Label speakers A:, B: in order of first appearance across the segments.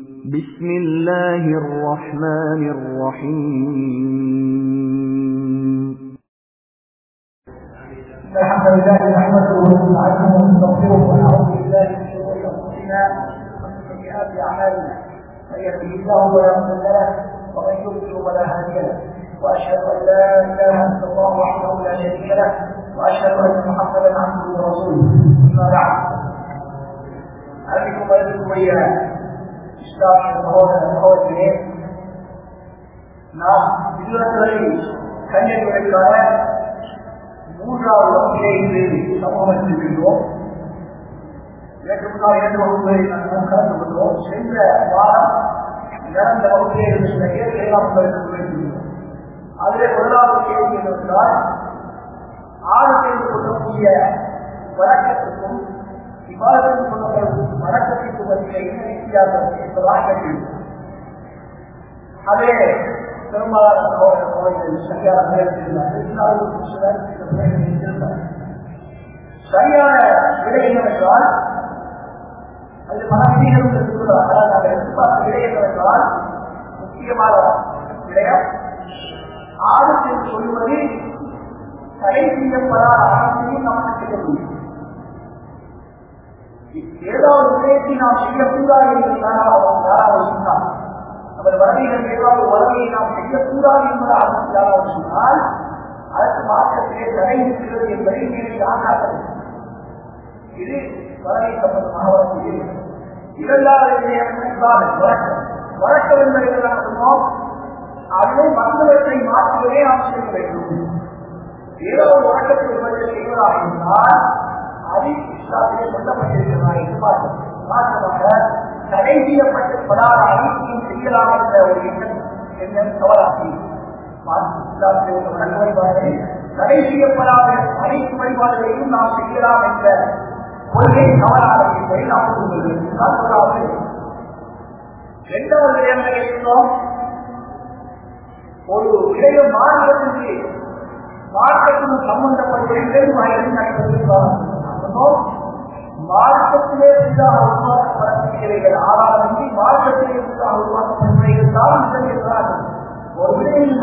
A: بسم الله الرحمن الرحيم
B: الحمد لله نحمده ونستعينه ونستغفره ونعوذ بالله من شرور انفسنا ومن سيئات اعمالنا من يهده الله فلا مضل له ومن يضلل فلا هادي له واشهد ان لا اله الا الله وحده لا شريك له واشهد ان محمدا عبده ورسوله اما بعد عليكم ورحمه الله இஸ்லாமிய சகோதர சகோதரிகளே நாம் இதுவரை கன்னியாகுமரிக்கான மூன்றாவது வகுப்பிலே இன்று சமூகம் இருக்கின்றோம் இதற்கு முன்னால் இரண்டு வகுப்புகளை நாம் கலந்து கொண்டோம் சென்ற வாரம் நடந்த வகுப்பிலே இருந்த இயற்கை நாம் உங்களுக்கு பேசியிருந்தோம் அதிலே முதலாவது கேள்வி என்னவென்றால் ஆறு செய்து கொள்ளக்கூடிய வழக்கத்துக்கும் விவாதத்தில் சொல்லப்படும் வழக்கத்திற்கு மத்திய என்ன வித்தியாசம் என்பதாக கேள்வி அதே பெரும்பாலான சகோதர சகோதரிகள் சரியான நேரத்தில் சரியான விடை என்னவென்றால் அது பல விதிகளும் இருக்கிறார்கள் நாங்கள் எதிர்பார்த்த விடை என்னவென்றால் முக்கியமான விடயம் ஆறு என்று சொல்வது தடை செய்யப்படாத அரசையும் நமக்கு செய்ய முடியும் ஏதாவது விடயத்தை நாம் செய்யக்கூடாது என்று யாராவது சொன்னார் அவர் வறுமைகள் ஏதாவது உறவையை நாம் செய்யக்கூடாது என்பதாக யாராவது சொன்னால் அதற்கு மாற்றத்திலே தடை இருக்கிறது என்பதை நீங்கள் யாராக இது வறுமை சம்பந்தமாக வரக்கூடிய இரண்டாவது விடயம் வழக்கம் வழக்கம் என்பதை நாம் சொன்னோம் அதிலே மருத்துவத்தை மாற்றுவதே நாம் செய்ய வேண்டும் ஏதோ ஒரு வழக்கத்தை ஒருவரை செய்வதாக இருந்தால் அது இஸ்லாத்திலே சொல்லப்பட்டிருக்கிறதா என்று பார்க்கிறோம் மாற்றமாக தடை செய்யப்பட்டப்படாத அனைத்தையும் செய்யலாம் என்ற ஒரு எண்ணம் எண்ணம் தவறாகி வழிபாடுகளில் தடை செய்யப்படாத அனைத்து வழிபாடுகளையும் நாம் செய்யலாம் என்ற கொள்கை தவறாக என்பதை நாம் சொல்வது இரண்டாவது என்ன கேட்கிறோம் ஒரு இளைய மாநிலத்திற்கு மார்க்கத்துடன் சம்பந்தப்பட்ட இரண்டு வகைகளில் நடைபெற்றிருக்கிறோம் மார்க்கத்திலே புதிதாக உருவாக்கப்படக்கூடியவைகள் ஆதாரமின்றி மார்க்கத்திலே புதிதாக உருவாக்கப்படுகிறவைகள் தான் இருக்கிறார்கள் ஒரு விடையில்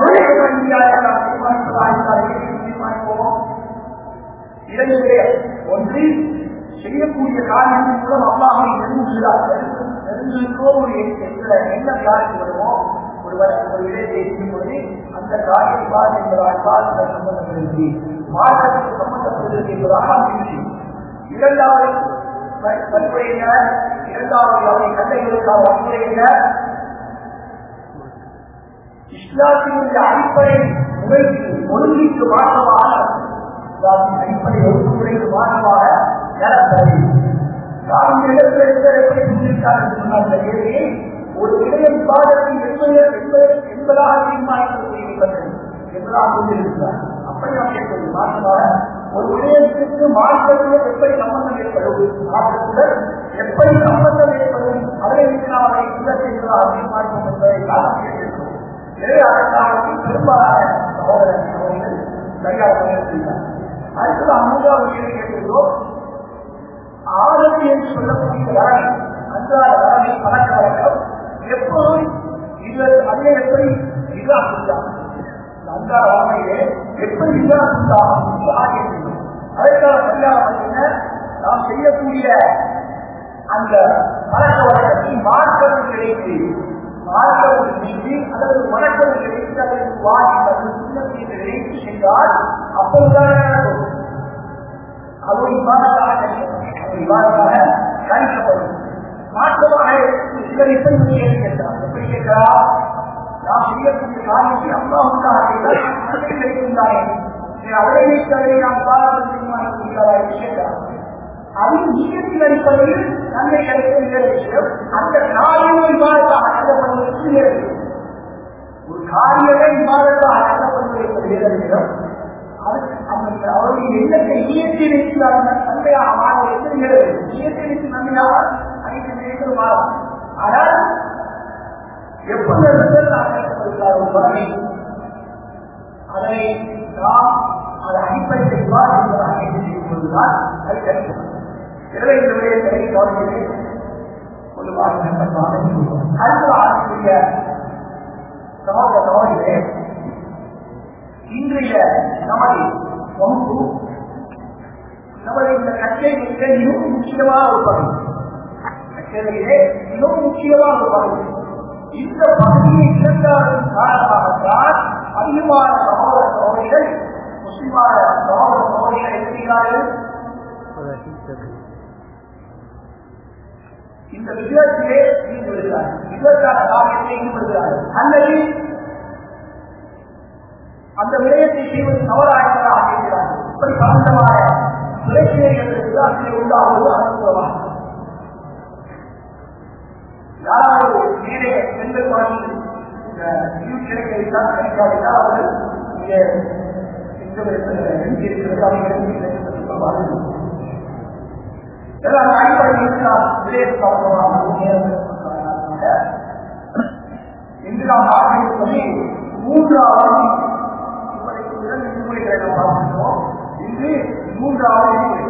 B: தீர்மானிப்போம் இரண்டு விடயம் ஒன்று செய்யக்கூடிய காரியத்தின் மூலம் அல்லாஹை நெருங்குகிறார்கள் நெருங்குகிறோம் என்ற எண்ணம் யாருக்கு வருமோ ஒருவர் ஒரு விடயத்தை செய்யும் பொழுது அந்த காரியம் தான் என்பதால் தான் சம்பந்தப்படுகிறது மார்க்கத்துக்கு சம்பந்தப்படுகிறது என்பதாக அமைச்சு இரண்டாவது வன்முறை என்ன இரண்டாவது அவரை கண்டைகளுக்கான வன்முறை என்ன இஸ்லாத்தினுடைய அடிப்படை முறைக்கு ஒழுங்கிற்கு மாற்றமாக இஸ்லாத்தின் அடிப்படை ஒழுங்குமுறைக்கு மாற்றமாக நடப்பது நாம் இடத்திலிருந்தர் எப்படி புரிந்திருக்கார் என்று சொன்னால் கேள்வியை ஒரு விடயம் பாதத்தை என்பது என்பதாக தீர்மானிக்கக்கூடியது என்பதாக கொண்டிருக்கிறார் அப்படி நாம் கேட்பது மாற்றமாக ஒரு விடயத்திற்கு மாற்றத்தில் எப்படி சம்பந்தம் ஏற்படும் மாற்றத்துடன் எப்படி சம்பந்தம் ஏற்படும் அதை நாம் அதை உள்ளத்தை தீர்மானிக்கும் என்பதை காலம் கேட்டிருக்கிறோம் எனவே அதற்காக பெரும்பாலான சகோதர சகோதரிகள் சரியாக முயற்சித்தார் அடுத்தது மூன்றாவது கேள்வி கேட்டிருக்கிறோம் ஆதரவு என்று சொல்லக்கூடிய வரவை அன்றாட வரவை பழக்க வழக்கம் எப்போதும் இது அதை எப்படி நிராகரித்தார் அன்றாட வரவையிலே எப்படி நிராகரித்தார் ஆகியிருந்தோம் அதற்கான சரியான பார்த்தீங்கன்னா நாம் செய்யக்கூடிய அந்த பழக்க வழக்கத்தை மாற்றம் கிடைத்து மாற்றம் நீக்கி அல்லது வணக்கம் கிடைத்து அதற்கு வாங்கி அல்லது சுண்ணத்தை கிடைத்து செய்தால் அப்போதுதான் நடக்கும் அது விவாதமாக விவாதமாக கணிக்கப்படும் மாற்றமாக சிலர் எப்படி கேள்வி கேட்கிறார் எப்படி கேட்கிறார் நாம் செய்யக்கூடிய காரியத்தை அம்மா உண்டாக கிடைக்கின்றாரே அவரை வைத்தாலே நாம் விவாதம் தீர்மானிக்கிறாரா என்று கேட்கிறார் அது நீக்கத்தின் அடிப்படையில் நன்மை கிடைக்கும் வேறு விஷயம் அந்த காரியம் விவாதத்தாக கருதப்படுவதற்கு வேறு ஒரு காரியமே விவாதத்தாக கருதப்படுவதற்கு வேறு விஷயம் அவருடைய எண்ணத்தை இயற்கை வைத்து நன்மையாக மாறுவதற்கு வேறு இயற்கை வைத்து நன்மையாக அனைத்து நிலைகள் மாறும் ஆனால் எப்பொழுது கருதப்படுகிறாரோ அதனை நாம் அது அடிப்படை விவாதமாக செய்யும் பொழுதுதான் அது கிடைக்கும் எனவே இந்த விடயத்தை கவனிக்கிறேன் அடுத்த ஆட்சிய சமூக சமூகத்திலே இன்றைய நமது வகுப்பு நமது இந்த கச்சேரியிலே மிகவும் முக்கியமான ஒரு பகுதி கச்சேரியிலே மிகவும் முக்கியமான ஒரு பகுதி இந்த பகுதியை இழந்ததன் காரணமாகத்தான் அதிகமான சமூக சமூகங்கள் முஸ்லிமான சமூக சமூகங்கள் இருக்கிறார்கள் இந்த விதத்திலே ஈடுபடுகிறார்கள் இதற்கான காரியத்தை ஈடுபடுகிறார்கள் அல்லது அந்த விடயத்தை செய்வது தவறாக இருக்கிறார்கள் இப்படி பலந்தமான பிரச்சனைகள் அதிலே உண்டாகுவது அனுகூலமாக யாராவது மேலே பெண்கள் வாங்கி இந்த கிடைக்கிறது தான் கிடைக்காவிட்டால் அவர்கள் இங்கே இருக்கிறது அவர்களுக்கு எல்லாம் அடிப்படையில் நாம் இன்று நாம் ஆரம்பிப்பது மூன்றாவது இரண்டு விடுமுறைகளை நாம் ஆரம்பிக்கிறோம் இன்று மூன்றாவது விடுமுறை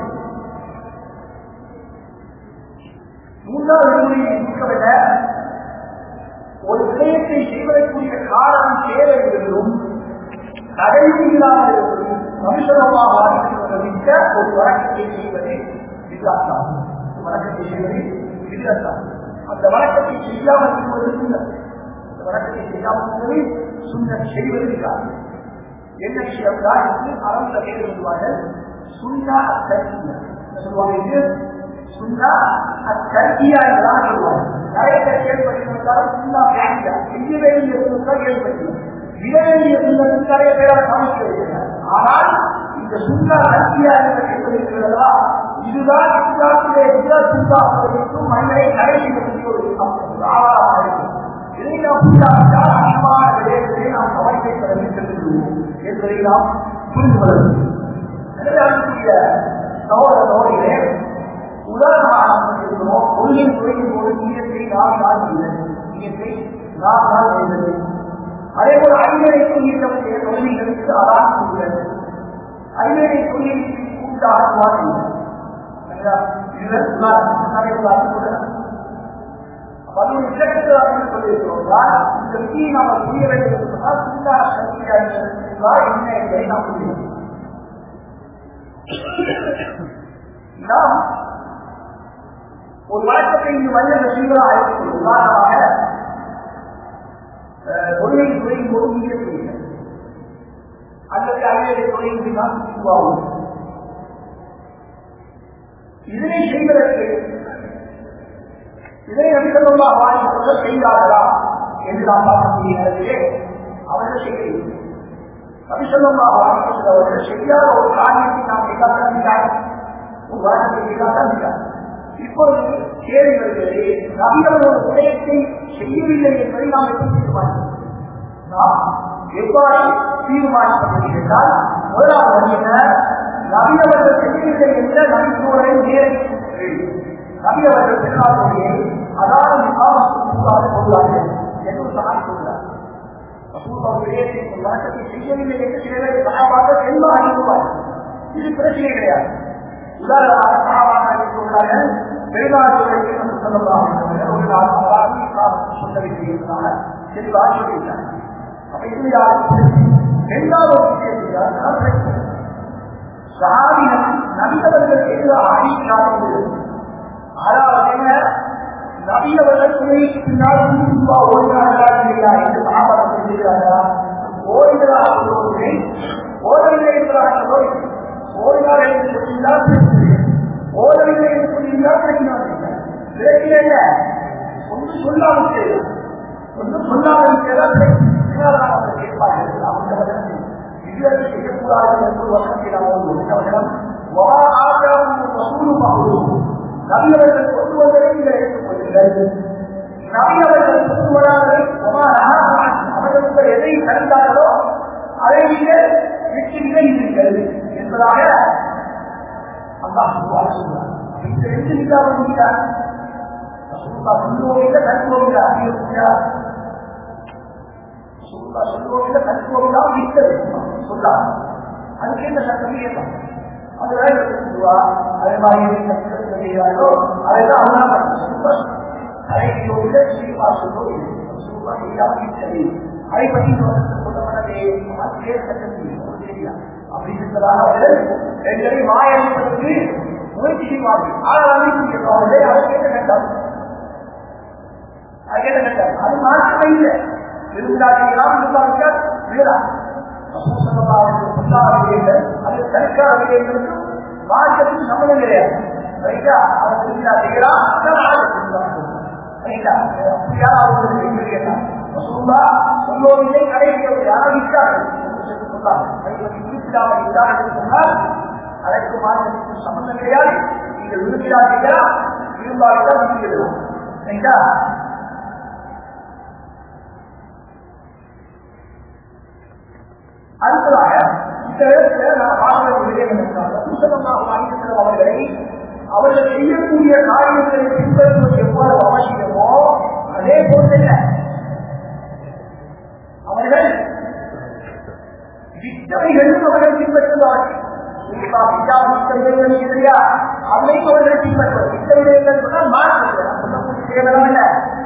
B: மூன்றாவது விடுமுறையை முடிக்கவில்லை ஒரு விடயத்தை செய்வதற்குரிய காரணம் தேவை என்றும் தடையும் இல்லாமல் இருப்பதும் மனுஷனமாக ஆரம்பிக்க ஒரு வழக்கத்தை செய்வது விசாசம் வழக்கத்தை செய்வது விசாசம் அந்த வழக்கத்தை செய்யாமல் இருப்பது சுண்ணம் அந்த வழக்கத்தை செய்யாமல் இருப்பது சுண்ணம் செய்வது விசாசம் என்ன விஷயம் தான் என்று அரந்த பேர் சொல்வார்கள் சுண்ணா அத்தர்கியா சொல்லுவாங்க இது சுண்ணா அத்தர்கியா என்றுதான் சொல்லுவாங்க நிறைய பேர் கேள்விப்பட்டிருந்தாலும் சுண்ணா பேசியா செய்ய வேண்டிய தான் கேள்விப்பட்டிருந்தாங்க விட வேண்டிய சுண்ணத்துக்கு நிறைய பேரால் காமிக்க வைக்கிறார் ஆனால் இந்த சுண்ணா அத்தியா என்று இருக்கிறதா இதுதான் இஸ்லாத்திலே வித்தியாசம் மனிதனை கடைபிடிக்கக்கூடிய ஒரு ஆதாரமாக இருக்கும் இதை நாம் புரியாவிட்டால் அன்பான விடயத்தை நாம் கவனிக்கை பெற வேண்டும் என்பதை நாம் புரிந்து கொள்ள வேண்டும் எனவே அதற்குரிய சகோதர சகோதரிகளே உதாரணமாக நாம் இருக்கிறோம் ஒளியின் துறையின் போது நீயத்தை நாம் தான் இல்லை நீயத்தை நாம் தான் செய்தது அதே போல ஐவரை சொல்லியிருக்கக்கூடிய தொழில்களுக்கு அதான் உள்ளது ஐவரை தொழில் கூட்டாக மாற்றி இந்த விஷயம் நாம புரிய வேண்டும் சொன்னால் சுந்தார சக்தியா என்ன என்பதை நாம் புரியும் நாம் ஒரு வழக்கத்தை இங்கு மனித செய்வதாக உதாரணமாக தொழிலை துறையின் போது நீங்க செய்யுங்க அல்லது அவையை தொழில் தான் உருவாகும் இதனை செய்வதற்கு இதனை நபிசல்லா வாழ்க்கை செய்தார்களா என்று நாம் பார்க்கக்கூடிய நேரத்திலே அவர்கள் செய்யவில்லை நபிசல்லா வாழ்க்கை செய்யாத ஒரு காரியத்தை நாம் செய்யாதான் ஒரு வாழ்க்கை செய்யாதான் இப்பொழுது கேள்வி வருகிறது நபிகள் ஒரு உதயத்தை செய்யவில்லை என்பதை நாம் எப்படி தீர்மானிக்கிறோம் நாம் எவ்வாறு தீர்மானிப்பது என்றால் முதலாவது என்ன நபியவர்கள் செய்யவில்லை என்ற நபிசூழலை நேரடி நபியவர்கள் பெண்ணாளுடைய அதாவது விவாதத்துக்காக கொள்ளார்கள் என்று சகாய் சொல்கிறார் வழக்கத்தை செய்யவில்லை என்று சில பேர் சகாபாக தெளிவாக அனுப்புவார் இது பிரச்சனை கிடையாது உதாரணமாக சகாபாக சொல்கிறார்கள் வெளிநாடுகளுக்கு வந்து சொல்லலாம் ஒரு நாள் அதாவது சொந்த விஷயத்தினால தெளிவாக சொல்லியிருக்காங்க அப்ப இது யாரும் இரண்டாவது விஷயத்தில் சாதிகள் நபிதவர்கள் எதிராக அடிக்காமல் அதாவது என்ன நபியவர்கள் துணைக்கு பின்னால் ஓடினார்களா இல்லையா என்று சாபாடம் சொல்கிறார்களா ஓடுகிறார் ஒருவரை ஓடவில்லை என்றார் ஓடினார் என்று சொல்லியிருந்தால் ஓடவில்லை என்று சொல்லியிருந்தால் பிரச்சனை பிரச்சனை ஒன்று சொல்லாமல் செய்யலாம் ஒன்று சொல்லாமல் செய்தால் கேட்பார்கள் அவங்க விதிவிலக்கு செய்யக்கூடாது என்று வசனத்தை நாம் ஓடுவோம் நபியவர்கள் கொண்டு வந்ததை நீங்கள் ஏற்றுக்கொள்ளுங்கள் நபியவர்கள் கொண்டு வராததை அவர்களுக்கு எதை கண்டார்களோ அதை நீங்கள் விட்டு விலகினீர்கள் என்பதாக அல்லாஹ் சொல்றார் இந்த ரெண்டு இல்லாமல் முடியாது சொல்லுவோம் கற்றுவோம் அறிவிக்கிறார் சொல்லுவோம் கற்றுவோம் தான் விட்டது சொல்லார் அதுக்கு என்ன சட்டம் ஏற்றம் அதுதான் சொல்லுவா அதே மாதிரி செய்கிறாரோ அதைதான் அல்லா தலைவியோ இல்லை ஸ்ரீவாசலோ இல்லை ரசூலுல்லா இல்லாமல் சரி அதை பற்றி சொல்லப்பட்டதே ஆசிரியர் சட்டத்தில் சரியா அப்படி இருந்ததாக அவர்கள் எங்களை வாயளிப்பதற்கு முயற்சி செய்வார்கள் ஆனால் அவர்களே அதை கேட்க வேண்டாம் அது கேட்க வேண்டாம் அது மாற்றமே இல்லை விருந்தாளிகளாம் இருந்தார்கள் வேறாம் அது தற்கால விடயங்களுக்கு மாற்றத்துக்கு சம்மதம் கிடையாது ரைட்டா அவர் திருவிழா செய்யலாம் அதான் ஆர்டர் ரைட்டா அப்படியா அவர்கள் கேட்டார் சொல்லவில்லை கடைபிடிக்கவில்லை ஆனால் விட்டார்கள் சொன்னால் அதற்கு மாற்றத்துக்கு சம்பந்தம் கிடையாது நீங்கள் விரும்பினார்களா விரும்பாவிட்டால் விரும்பிடலாம் ரைட்டா அடுத்ததாக இந்த இடத்துல நான் பார்க்கிற விடயம் என்னென்றால் அவர்களை அவர்கள் செய்யக்கூடிய காரியங்களை பின்பற்றுவது எவ்வளவு அவசியமோ அதே போன்று அவர்கள் வித்தமைகளும் அவர்கள் பின்பற்றுவார்கள் இல்லையா அதையும் அவர்கள் பின்பற்றுவார் வித்த விடயங்கள் சொன்னால் மாற்றம் தேவையான இல்ல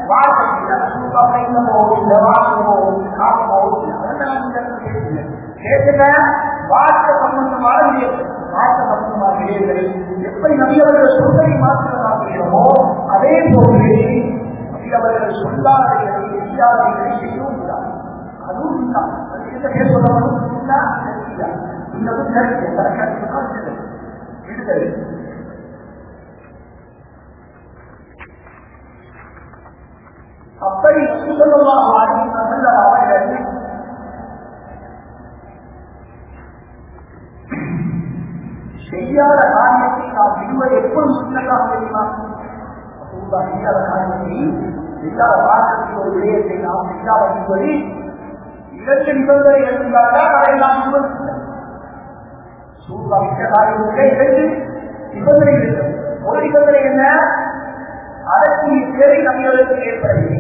B: கேட்டுங்க வார்த்தை சம்பந்தமான விடயங்கள் மாற்ற சம்பந்தமான விடயங்களை எப்படி நபியவர்கள் சொல்வதை மாற்றுவதாகிறோமோ அதே போன்று நபியவர்கள் சொல்லாதவர்களை செய்யாதவர்களை செய்யவும் கூடாது அதுவும் இல்லை அது எந்த பேர் சொல்லப்படும் இன்னும் கருத்து கருத்து விடுதலை அப்படி சொல்லலாம் அவர்கள் செய்யாத காரியத்தை நாம் விடுவது எப்போது சுண்ணத்தாக தெரியுமா செய்யாத காரியத்தை செய்யாத காரணத்தில் ஒரு விடயத்தை நாம் செய்யாத என்பது இரண்டு நிபந்தனை இருந்தால்தான் அதை நாம் விடுவது சூழ்நிலை காரியங்களே இரண்டு நிபந்தனை இருக்கிறது ஒரு நிபந்தனை என்ன அதற்கு தேவை நம்மளுக்கு ஏற்படவில்லை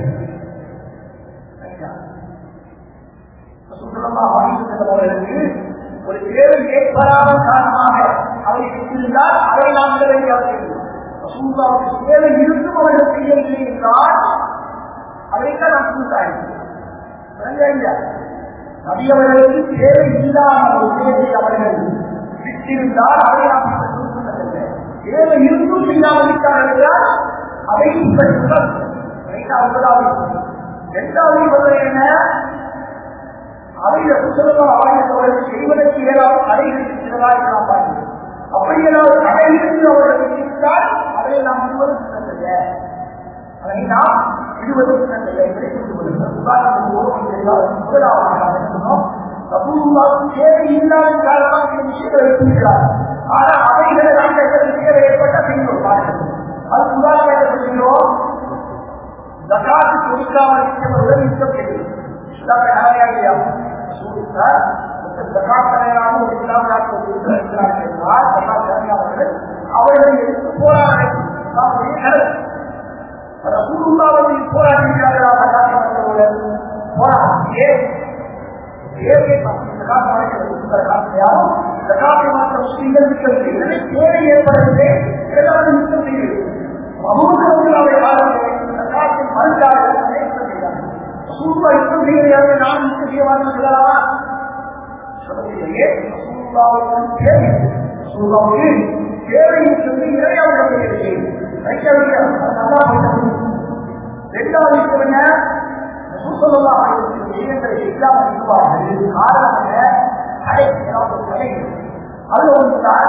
B: சுற்றுலமா வாங்கி சென்றவர்களுக்கு ஒரு தேவை ஏற்படாத காரணமாக அவரை பெற்றிருந்தால் அதை நாம் விட வேண்டிய அவசியம் ரசூல்லாவுக்கு தேவை இருந்தும் அவர்கள் செய்யவில்லை என்றால் அதைத்தான் நாம் கூட்டாயிருக்கிறோம் நபி அவர்களுக்கு தேவை இல்லாத ஒரு தேவை அவர்கள் விட்டிருந்தால் அதை நாம் சொன்னதில்லை தேவை இருந்தும் செய்யாமல் விட்டார்கள் என்றால் அதை பின்பற்றுங்கள் ஒன்பதாவது இரண்டாவது பதில் என்ன அவையில புத்தகமாக ஆய்ந்தவர்கள் செய்வதற்கு ஏதாவது தடைகள் இருக்கிறதா என்று நாம் பார்க்கிறோம் அப்படி ஏதாவது தடை இருந்து அவர்கள் இருந்தால் அதை நாம் விடுவது சிறந்தது அதை நாம் விடுவது சிறந்தது என்பதை புரிந்து கொள்ளுங்கள் உதாரணத்துக்கு முதலாவதாக சொன்னோம் தேவை இல்லாத காரணமாக இந்த விஷயங்களை வைத்திருக்கிறார் ஆனால் அவைகளை நாங்கள் தேவை ஏற்பட்ட பின்பு பார்க்கிறோம் அது உதாரணமாக சொல்கிறோம் ஜகாத்து கொடுக்காமல் இருக்கிறவர்கள் யுத்தம் செய்யும் இஸ்லாமிய நாளையா அவர்கள் எடுத்து போராடுகிறார்கள் போராடுகிறார்களா போராடியே முஸ்லீம்கள் விற்கவில்லை தேவை ஏற்படவில்லை இரண்டாவது யுத்தம் செய்கிறது அமூகத்தில் அவை ஆளுநர் மறுத்தார்கள் சூப்பா யுத்தம் செய்கிறார்கள் நான் யுத்தம் செய்வார்கள் சொல்லலாமா சொல்லவில்லையே சூப்பாவுடன் தேவை சூப்பாவுக்கு தேவையை சொல்லி இறையாவது இரண்டாவது விஷயம் என்ன விஷயங்களை இல்லாமல் இருப்பார்கள் காரணமாக தடை ஏதாவது தடை அது ஒன்றுதான்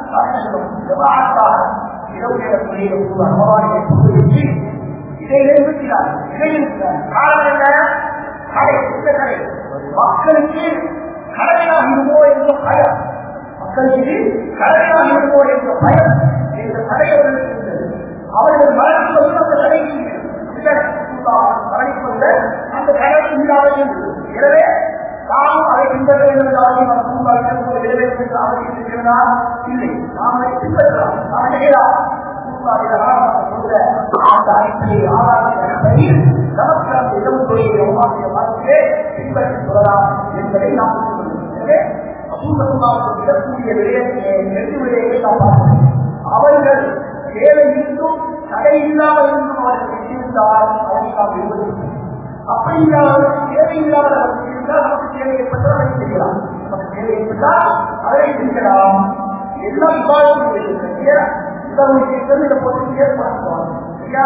B: இரவு நேரத்திலேயே அமர்வானியை கொண்டு வச்சு இதை நிரூபிக்கிறார் இணையிருக்கிறார் காரணம் என்ன கடை இந்த கடை மக்களுக்கு கடமையாகிடுமோ என்ற பயம் மக்களுக்கு கடமையாகிடுமோ என்ற பயம் இந்த கடை அவர்களுக்கு இருந்தது அவர்கள் மரணிப்பது அந்த கடைக்கு மரணிப்பது அந்த கடை இல்லாமல் இருந்தது எனவே நாமும் அதை பின்பற்ற வேண்டும் அவசியம் நிறைவேற்ற அவசியம் இருக்கிறதா இல்லை நாம் அதை பின்பற்றலாம் நாம் என்ன செய்யலாம் அந்த அடிப்படையை ஆராய்ச்சி அடிப்படையில் நமக்கு அந்த இரவு தொழிலை உருவாக்கிய மரத்திலே பின்பற்றி சொல்லலாம் என்பதை நாம் எனவே அபூர்வமாக விடக்கூடிய விடயத்தை ரெண்டு விடயங்களை நாம் பார்க்கிறோம் அவர்கள் தேவை இருந்தும் தடை இல்லாமல் இருந்தும் அவர்கள் இருந்தால் அதை நாம் விரும்புகிறோம் அப்படி இல்லாதவர்கள் தேவை இல்லாதவர்கள் இருந்தால் நமக்கு தேவை ஏற்பட்டால் அதை செய்யலாம் நமக்கு தேவை ஏற்பட்டால் அதை செய்யலாம் எல்லாம் விவாதிக்கக்கூடிய உதவி கேட்கிறது இதை போட்டு ஏற்படுத்துவாங்க சரியா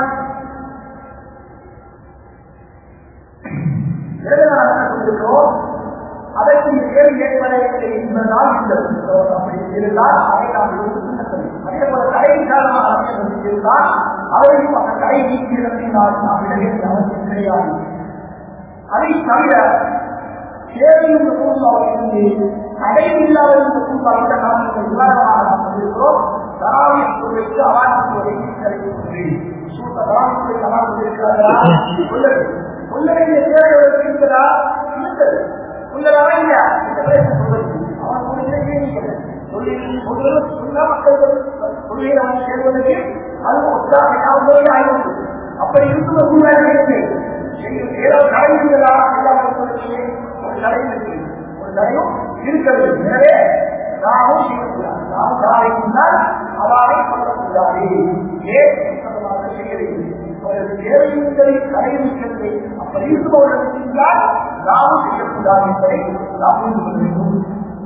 B: கொண்டிருக்கிறோம் அதற்கு தேவை ஏற்படவில்லை என்பதால் இந்த அப்படி இருந்தால் அதை நாம் அதே போல கடையின் காரணமாக இருந்தால் அதையும் அந்த கடை நீக்கிறதினால் நாம் விட வேண்டிய அவசியம் கிடையாது அதை தவிர தேவையும் இருந்து தடையும் இல்லாத இந்த நாம் உதாரணமாக நாம் கொண்டிருக்கிறோம் தராவிய பொருளுக்கு அவாசிப்பதை சூத்த தராவியை சமாளி கொண்டிருக்கிறார்களா உள்ளது உள்ளடைய தேவையோடு இருக்கிறதா இருந்தது உள்ளதாக இல்லையா இந்த பேச சொல்வது அவன் சொல்லுகிறேன் சொல்லி சொல்வது சொன்ன மக்கள் சொல்லியை அவன் சேர்வதற்கு அது ஒற்றாக யாவது ஆய்வு அப்படி இருக்கும் ஒரு சூழ்நிலை இருக்கு ஏதாவது கடை இருந்ததா இல்லாமல் சொல்லுங்க ஒரு கடை இருக்கு ஒரு கடையும் இருக்கிறது எனவே நாமும் செய்யக்கூடாது நாம் காலை முன்னால் அவாவை சொல்லக்கூடாது ஏன் செய்கிறீர்கள் அவரது தேவையின்களை கடைபிடிக்கிறது அப்படி இருப்பவர்களுக்கு இருந்தால் நாமும் செய்யக்கூடாது என்பதை நாம் புரிந்து கொள்ள வேண்டும்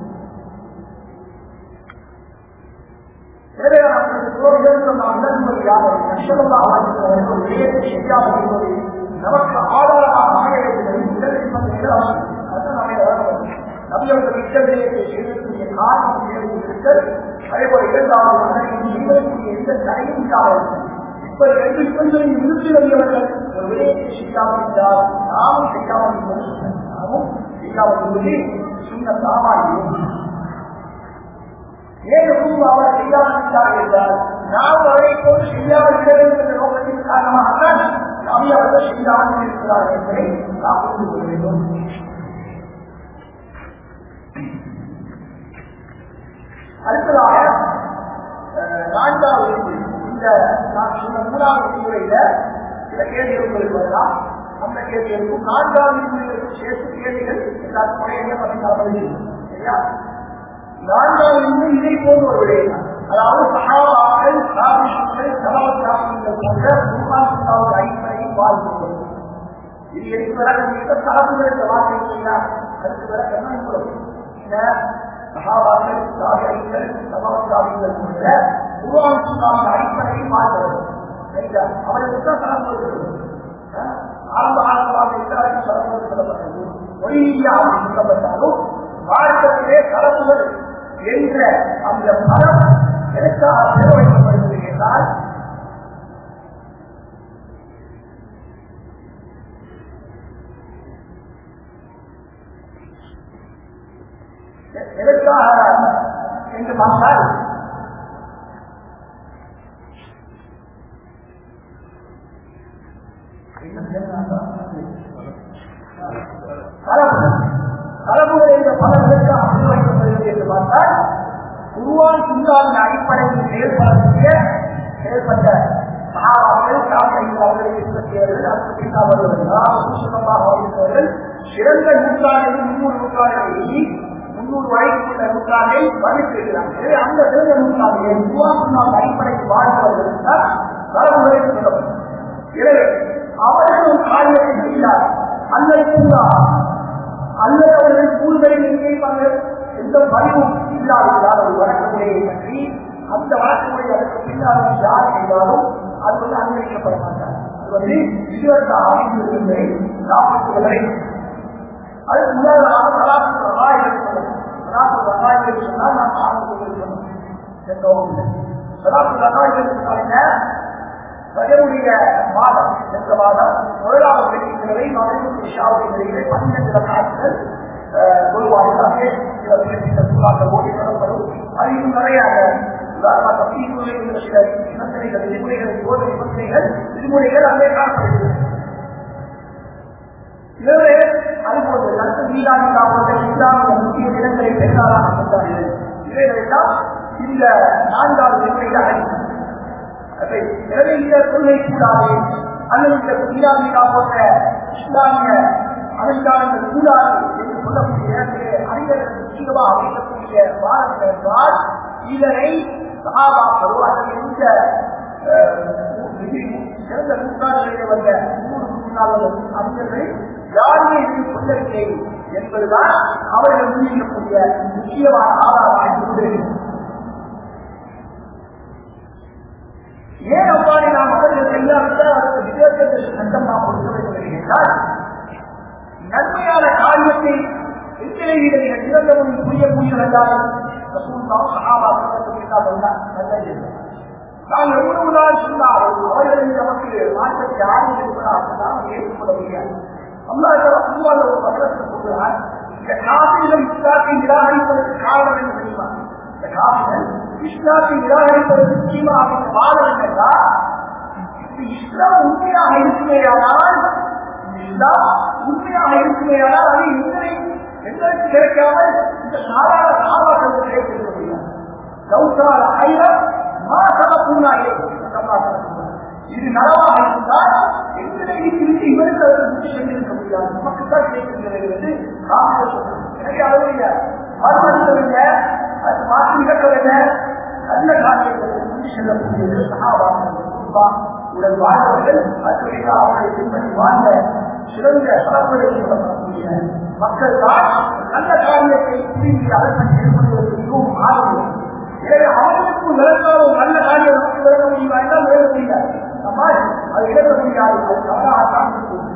B: நமக்கு ஆதாரமாக நபியவர்கள் இஷ்டவிடயத்தை செய்யக்கூடிய காரணம் செய்யக்கூடிய அதே போல இரண்டாவது மகனையும் செய்வதற்குரிய எந்த தடையும் இல்லாமல் இப்ப ரெண்டு பெண்களின் விருத்தி வந்தவர்கள் ஒரு விடயத்தை செய்யாமல் இருந்தால் நாமும் செய்யாமல் இருப்போம் நாமும் செய்யாமல் இருப்பது சின்ன சாமானியம் ஏன் அவர் செய்யாமல் இருந்தார் என்றால் நாம் அவரை போன்று செய்யாமல் இருக்க வேண்டும் என்ற நோக்கத்தின் காரணமாகத்தான் நபி அவர்கள் செய்யாமல் இருக்கிறார் என்பதை நாம் புரிந்து கொள்ள வேண்டும் அடுத்ததாக நான்காவது இந்த நான் சொன்ன மூணாவது விதிமுறையில சில கேள்விகள் வரலாம் அந்த கேள்விகளுக்கும் நான்காவது விதிமுறைகளுக்கும் சேர்த்து கேள்விகள் எல்லாருக்கும் முறையாக பதினாறு சரியா நான்காவது விதிமுறை இதை போன்ற ஒரு விடயம் அதாவது சகாபாக்கள் சாபிஷங்கள் சலவத்தாசிகள் போன்ற முன்மாசிக்காவது அடிப்படையில் வாழ்ந்து இது எதுக்கு விளக்கம் தரப்புகள் இந்த வார்த்தை அதுக்கு விளக்கம் இந்த சகாபாக்கள் சாகிகள் சமவத்தாசிகள் போன்ற உருவாக்கினாங்க அடிப்படையில் வாழ்கிறது சரிங்களா அவர்களுக்கு தான் தரம் கொடுக்கிறது ஆரம்ப காலமாக எல்லாருக்கும் சரப்பு சொல்லப்பட்டது மொழியாக சொல்லப்பட்டாலும் வாழ்க்கையிலே தரப்புகள் என்ற அந்த மரம் எதற்காக நிர்வகிக்கப்படுகிறது என்றால் எதற்காக என்று பார்த்தால் கலப்புகள் என்ற பலர்களுக்காக நிர்வகிக்கப்படுகிறது என்று பார்த்தால் உருவான் சிந்தாவின் அடிப்படையில் செயல்படக்கூடிய செயல்பட்ட மகாபாக்கள் காவல்கள் அவர்களுக்கு இருப்பவர்கள் அதற்கு பின்னால் வருவர்கள் சுத்தமாக வாழ்ந்தவர்கள் சிறந்த நூற்றாண்டில் முன்னூறு நூற்றாண்டை முன்னூறு வரைக்குள்ள நூற்றாண்டை வகித்திருக்கிறார்கள் அந்த சிறந்த நூற்றாண்டிலே உருவாக்கினால் அடிப்படையில் வாழ்ந்தவர்கள் தான் கலப்புகளை சொல்லப்படும் எனவே அவர்கள் காரியத்தை செய்தார் அல்லது கூடாது அல்லது அவர்கள் கூடுதலை நிர்ணயிப்பார்கள் எந்த பதிவும் இல்லாததால் ஒரு வழக்கமுறையை பற்றி அந்த வழக்கமுறை அதற்கு பின்னால் யார் செய்தாலும் அது வந்து அனுமதிக்கப்பட மாட்டார் அது வந்து இருபத்தி ஆறு என்பதை நாற்பத்தி வரை அதுக்கு முதலாக சலாத்து ரகாயிரம் சலாத்து ரகாயிரம் சொன்னால் நாம் ஆரம்பித்து சலாத்து ரகாயிரம் சொன்னாங்க ரஜமுடைய மாதம் சென்ற மாதம் முதலாவது வெள்ளிக்கிழமை மகளிர் விஷாவுடைய நிலையிலே பன்னிரண்டு ரகாயங்கள் பொதுவாக ஓடி தொடரப்படும் அது இன்னும் நிறைய உதாரணமாக தீர்வுகளில் சில நிபந்தனைகள் விதிமுறைகள் போத நிபந்தனைகள் விதிமுறைகள் அங்கே காணப்படுகிறது எனவே அதுபோன்று லட்ச மீதானிகா போன்ற இஸ்லாமிய முக்கிய இடங்களை பெற்றாராக கொண்டார்கள் இவைகளெல்லாம் இந்த நான்காவது விதிமுறையில் அடங்கின எனவே இந்த கொள்கை கூடாது அல்லது இந்த மீதானிகா போன்ற இஸ்லாமிய அலங்காரங்கள் கூடாது என்று சொல்லக்கூடிய இடத்திலே அறிஞர்கள் முக்கியமாக அமைக்கக்கூடிய வாதங்கள் என்றால் இதனை சகாபாக்களோ அல்லது எந்த சிறந்த நூற்றாண்டுகளிலே வந்த நூறுக்கு முன்னால் வந்த அறிஞர்கள் யாருமே இதை சொல்லவில்லை என்பதுதான் அவர்கள் முன்னிக்கக்கூடிய முக்கியமான ஆதாரமாக இருக்கிறது ஏன் அவ்வாறு நாம் அவர்கள் செய்யாவிட்டால் அதற்கு விதேசத்தை சட்டம் நாம் கொடுக்க வேண்டும் என்றால் நன்மையான காரியத்தை எத்தனை விட மிக சிறந்தவன் புரியக்கூடிய என்றாலும் நாம் எவ்வளவு நாள் சொன்னாலும் அவர்களை நமக்கு மாற்றத்தை ஆர்வம் இருப்பதாக நாம் ஏற்றுக்கொள்ள முடியாது அல்லாஹ் பொதுவாக ஒரு பகலத்தை சொல்கிறார் இந்த காப்பிகள் இஸ்லாத்தை நிராகரிப்பதற்கு காரணம் என்ன தெரியுமா இந்த காப்பிகள் இஸ்லாத்தை நிராகரிப்பதற்கு முக்கியமாக காரணம் என்றால் இஸ்லாம் உண்மையாக இருக்குமேயானால் இஸ்லாம் உண்மையாக இருக்குமேயானால் அது எங்களை எங்களுக்கு கிடைக்காமல் இந்த சாதாரண சாதாரண கிடைத்திருக்க முடியாது கௌசால ஐரம் மாசமூனாயே இது நலவாக இருந்தால் எங்களை இருந்து இவருக்கு அதற்கு சென்றிருக்க முடியாது நமக்கு தான் கிடைக்கின்றது என்று காரணம் சொல்றோம் எனவே அவருடைய மறுமதிக்கவில்லை அது மாற்றி இழக்கவில்லை நல்ல காரியங்களுக்கு முந்தி செல்லக்கூடியது சகாபாசம் உடன் வாழ்ந்தவர்கள் அதுவரை அவர்களை பின்பற்றி வாழ்ந்த சிறந்த பரப்புரை சொல்லப்படக்கூடிய மக்கள் தான் நல்ல காரியத்தை புரிந்து அதற்கு ஈடுபடுவதற்கு மிகவும் ஆர்வம் எனவே அவர்களுக்கு விளக்காலும் நல்ல காரியம் நமக்கு விளக்க முடியுமா என்றால் விளக்க முடியாது நம்மால் அது இழக்க முடியாது அது தவறாக தான்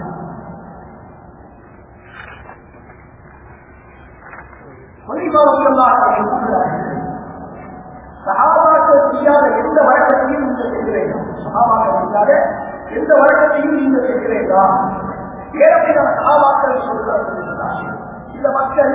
B: சகாபாக்கள் செய்யாத எந்த வழக்கத்தையும் நீங்கள் செய்கிறேன் சகாபாக்கள் செய்யாத எந்த வழக்கத்தையும் நீங்கள் செய்கிறேன் ஏறப்படியான சகாபாக்கள் சொல்கிறார்கள் இந்த மக்கள்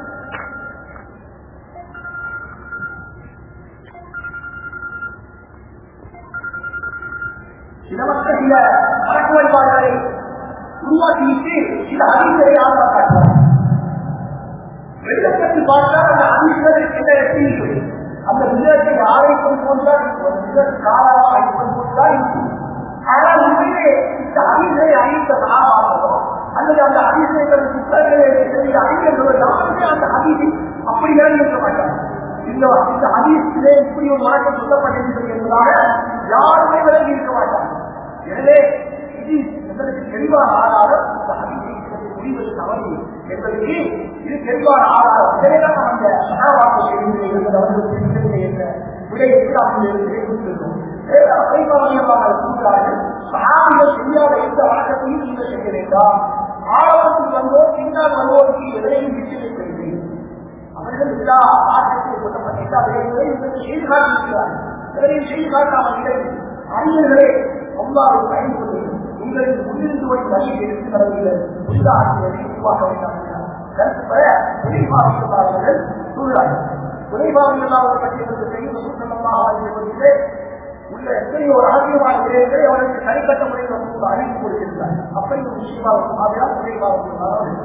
B: சில மக்கள் சில வழக்கு வழிபாடுகளை உருவாக்கிவிட்டு சில அறிவுரை ஆர்வம் காட்டுவார் வெளிச்சத்தை பார்த்தால் அந்த அறிவுரை என்ன எப்படி அந்த விதத்தை ஆரோக்கியம் போன்றால் காலமாக ஆய்வு போன்றால் இருக்கும் ஆனால் உண்மையிலே இந்த அறிவுரை அறிந்த சகாபாகம் அல்லது அந்த அறிவுரை புத்தகங்களை அறிஞர்கள் யாருமே அந்த அறிவை அப்படி இருக்க மாட்டாங்க இந்த இந்த ஹதீஸிலே இப்படி ஒரு வழக்கம் சொல்லப்பட்டிருக்கிறது என்பதாக யாருமே விலகி இருக்க மாட்டாங்க எனவே இது எங்களுக்கு தெளிவான ஆதாரம் இந்த ஹதீஸை முடிவது தவறு என்பதற்கு இது தெளிவான ஆதாரம் எனவேதான் அந்த சகாவாக்க இருந்தவர்களுக்கு என்ற விடையை குறிப்பிட்டிருந்தோம் கூறுகிறார்கள் சகாபிகள் செய்யாத எந்த வழக்கத்தையும் நீங்கள் செய்ய வேண்டாம் ஆரம்பத்தில் வந்தோம் பின்னால் வருவோருக்கு எதையும் விட்டு வைக்கவில்லை அவர்கள் எல்லா ஆட்டத்தையும் கொல்லப்பட்ட எல்லா விடயங்களையும் இவர்கள் செய்து காட்டியிருக்கிறார்கள் எதனையும் செய்து காட்டாமல் இல்லை அறிஞர்களே அவ்வாறு பயன்படுத்தி உங்களுக்கு முன்னிருந்து வழி வழியை எடுத்து வரவில்லை புதித ஆட்சிகளை உருவாக்க வேண்டாம் கருத்து பெற உதயபாவர்கள் கூறுகிறார்கள் உதயபாவங்கள் அவர்கள் பற்றி செய்யும் சூழ்நிலமாக உள்ள எத்தனையோ ரகசியமான விடயங்களை அவர்களுக்கு தனிப்பட்ட முறையில் அறிவித்து கொடுத்திருந்தார் அப்படி ஒரு விஷயமாக ஆகையால் உதயபாவர்கள்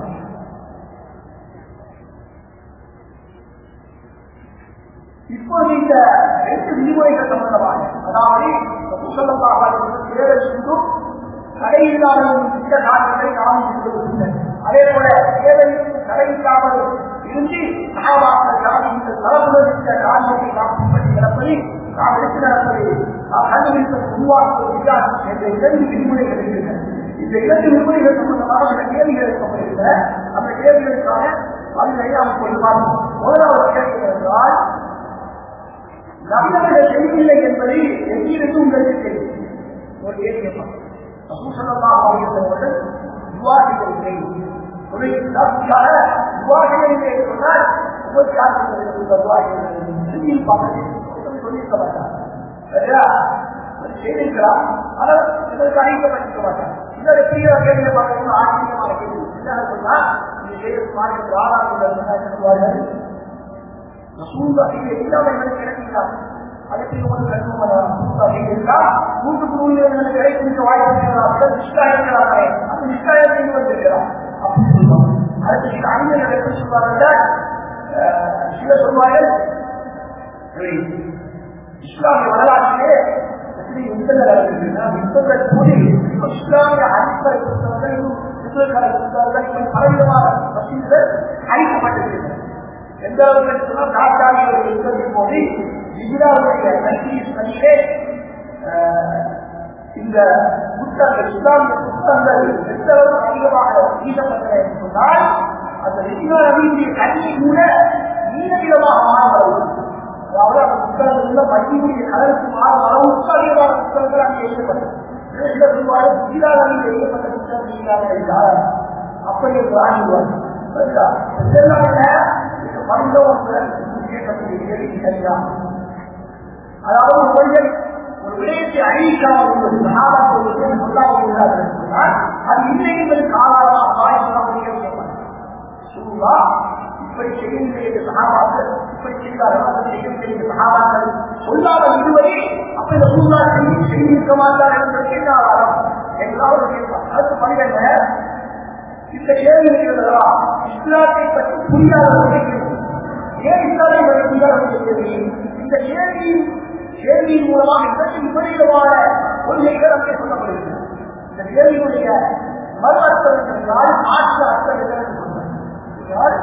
B: இப்போது இந்த ரெண்டு விதிமுறைகள் சம்பந்தமாக அதாவது முசல்லமாக தேர்தல் இருந்தும் தடையில்லாமல் இந்த நாட்களை நாம் இருந்தது அதே போல தேர்தல் தடையில்லாமல் இருந்து சகாபாக்கள் நாம் இந்த தரப்புகின்ற காரியத்தை நாம் பின்பற்றி நடப்பதை நாம் எடுத்து நடப்பதை நாம் கண்டுபிடிப்பது உருவாக்குவது வித்தியாசம் என்ற இரண்டு விதிமுறைகள் இருக்கின்றன இந்த இரண்டு விதிமுறைகள் சம்பந்தமாக சில கேள்விகள் இருக்கப்படுகின்றன அந்த கேள்விகளுக்கான பதிலை நாம் கொண்டு பார்ப்போம் முதலாவது கேள்வி என்றால் நபியவர்கள் செய்யவில்லை என்பதை எங்கிருந்து உங்களுக்கு தெரியும் ஒரு கேள்வி அசூசனமாக அவர்கள் விவாதிக்கவில்லை ஒரு நபிக்காக விவாதிக்கவில்லை சொன்னால் உங்களுக்கு யார் சொல்லியிருக்க மாட்டார் சரியா செய்திருக்கிறார் ஆனால் இதற்கு அழைக்கப்பட்டிருக்க மாட்டார் இன்னொரு தீவிர கேள்வி பார்க்கணும் ஆச்சரியமான கேள்வி என்ன சொன்னா நீங்க செய்த மாநில ஆராய்ச்சி சொல்வார்கள் ரசூல்லாஹிலே இல்லாம எங்களுக்கு கிடைக்கிறார் அதுக்கு ஒரு கல்வி இருந்தால் மூன்று குருவினர்களுக்கு கிடைக்கின்ற வாய்ப்பு நிஷ்டா இருக்கிறார்களே அந்த நிஷ்டாயத்தை வந்திருக்கிறார் அப்படின்னு சொல்லுவாங்க அதுக்கு சில அறிஞர்கள் எப்படி சொல்வார்கள் சில சொல்வார்கள் இஸ்லாமிய வரலாற்றிலே எப்படி யுத்தங்கள் நடந்திருக்குன்னா யுத்தங்கள் கூடி இஸ்லாமிய அடிப்படை புத்தகங்கள் யுத்தங்களை புத்தகங்கள் பலவிதமான மசீதுகள் அழிக்கப்பட்டிருக்கின்றன எந்த அளவுக்கு சொன்னால் நாட்டாளிகளுடைய யுத்தத்தின் போது இந்தியாவுடைய கல்வி நதியிலே அஹ், இந்த புத்தகங்கள் இஸ்லாமிய புத்தகங்கள் எந்த அளவுக்கு அதிகமாக வீசப்பட்டன என்று சொன்னால் அந்த வெற்றிகா நபியுடைய கல்வி கூட நீளமாக மாறுகிறது அதாவது அந்த புத்தகங்கள் உள்ள பள்ளியுடைய கலருக்கு மாறும் அளவுக்கு அதிகமான புத்தகங்கள் அங்கே எழுதப்பட்டது சில ரூபாய் புதிதாக எழுதப்பட்ட புத்தகங்கள் இல்லாத இருந்தால் அப்படி ஒரு ஆண்டுவார் இதெல்லாம் என்ன மனிதம் கேட்கக்கூடிய கேள்வி சரிதான் அதாவது ஒரு மனிதன் ஒரு விடயத்தை அறிவிக்காமல் இருப்பது மகாபாரத ஒரு விஷயம் சொல்லாமல் இருந்தார்கள் என்று சொன்னால் அது இல்லை என்பதற்கு ஆதாரமாக ஆயிரம் சூழலா இப்படி செய்ய சகாபாக்கள் இப்படி செய்தார்கள் அதை செய்ய சகாபாக்கள் சொல்லாமல் இருவரே அப்ப இந்த சூழலா செய்தி செய்திருக்க மாட்டார் என்பதற்கு என்ன ஆதாரம் என்றால் கேட்பார் அடுத்து பணிகள் இந்த கேள்வி இருக்கிறதா இஸ்லாத்தை பற்றி புரியாதவர்கள் ஏன் இஸ்லாத்தை பற்றி புரியாதவர்கள் கேள்வி இந்த கேள்வி கேள்வியின் மூலமாக இதற்கு விபரீதமான கொள்கைகள் அங்கே சொல்லப்படுகிறது இந்த கேள்வியுடைய மறு அர்த்தம் என்றால் மாற்று அர்த்தம் என்று சொல்றார்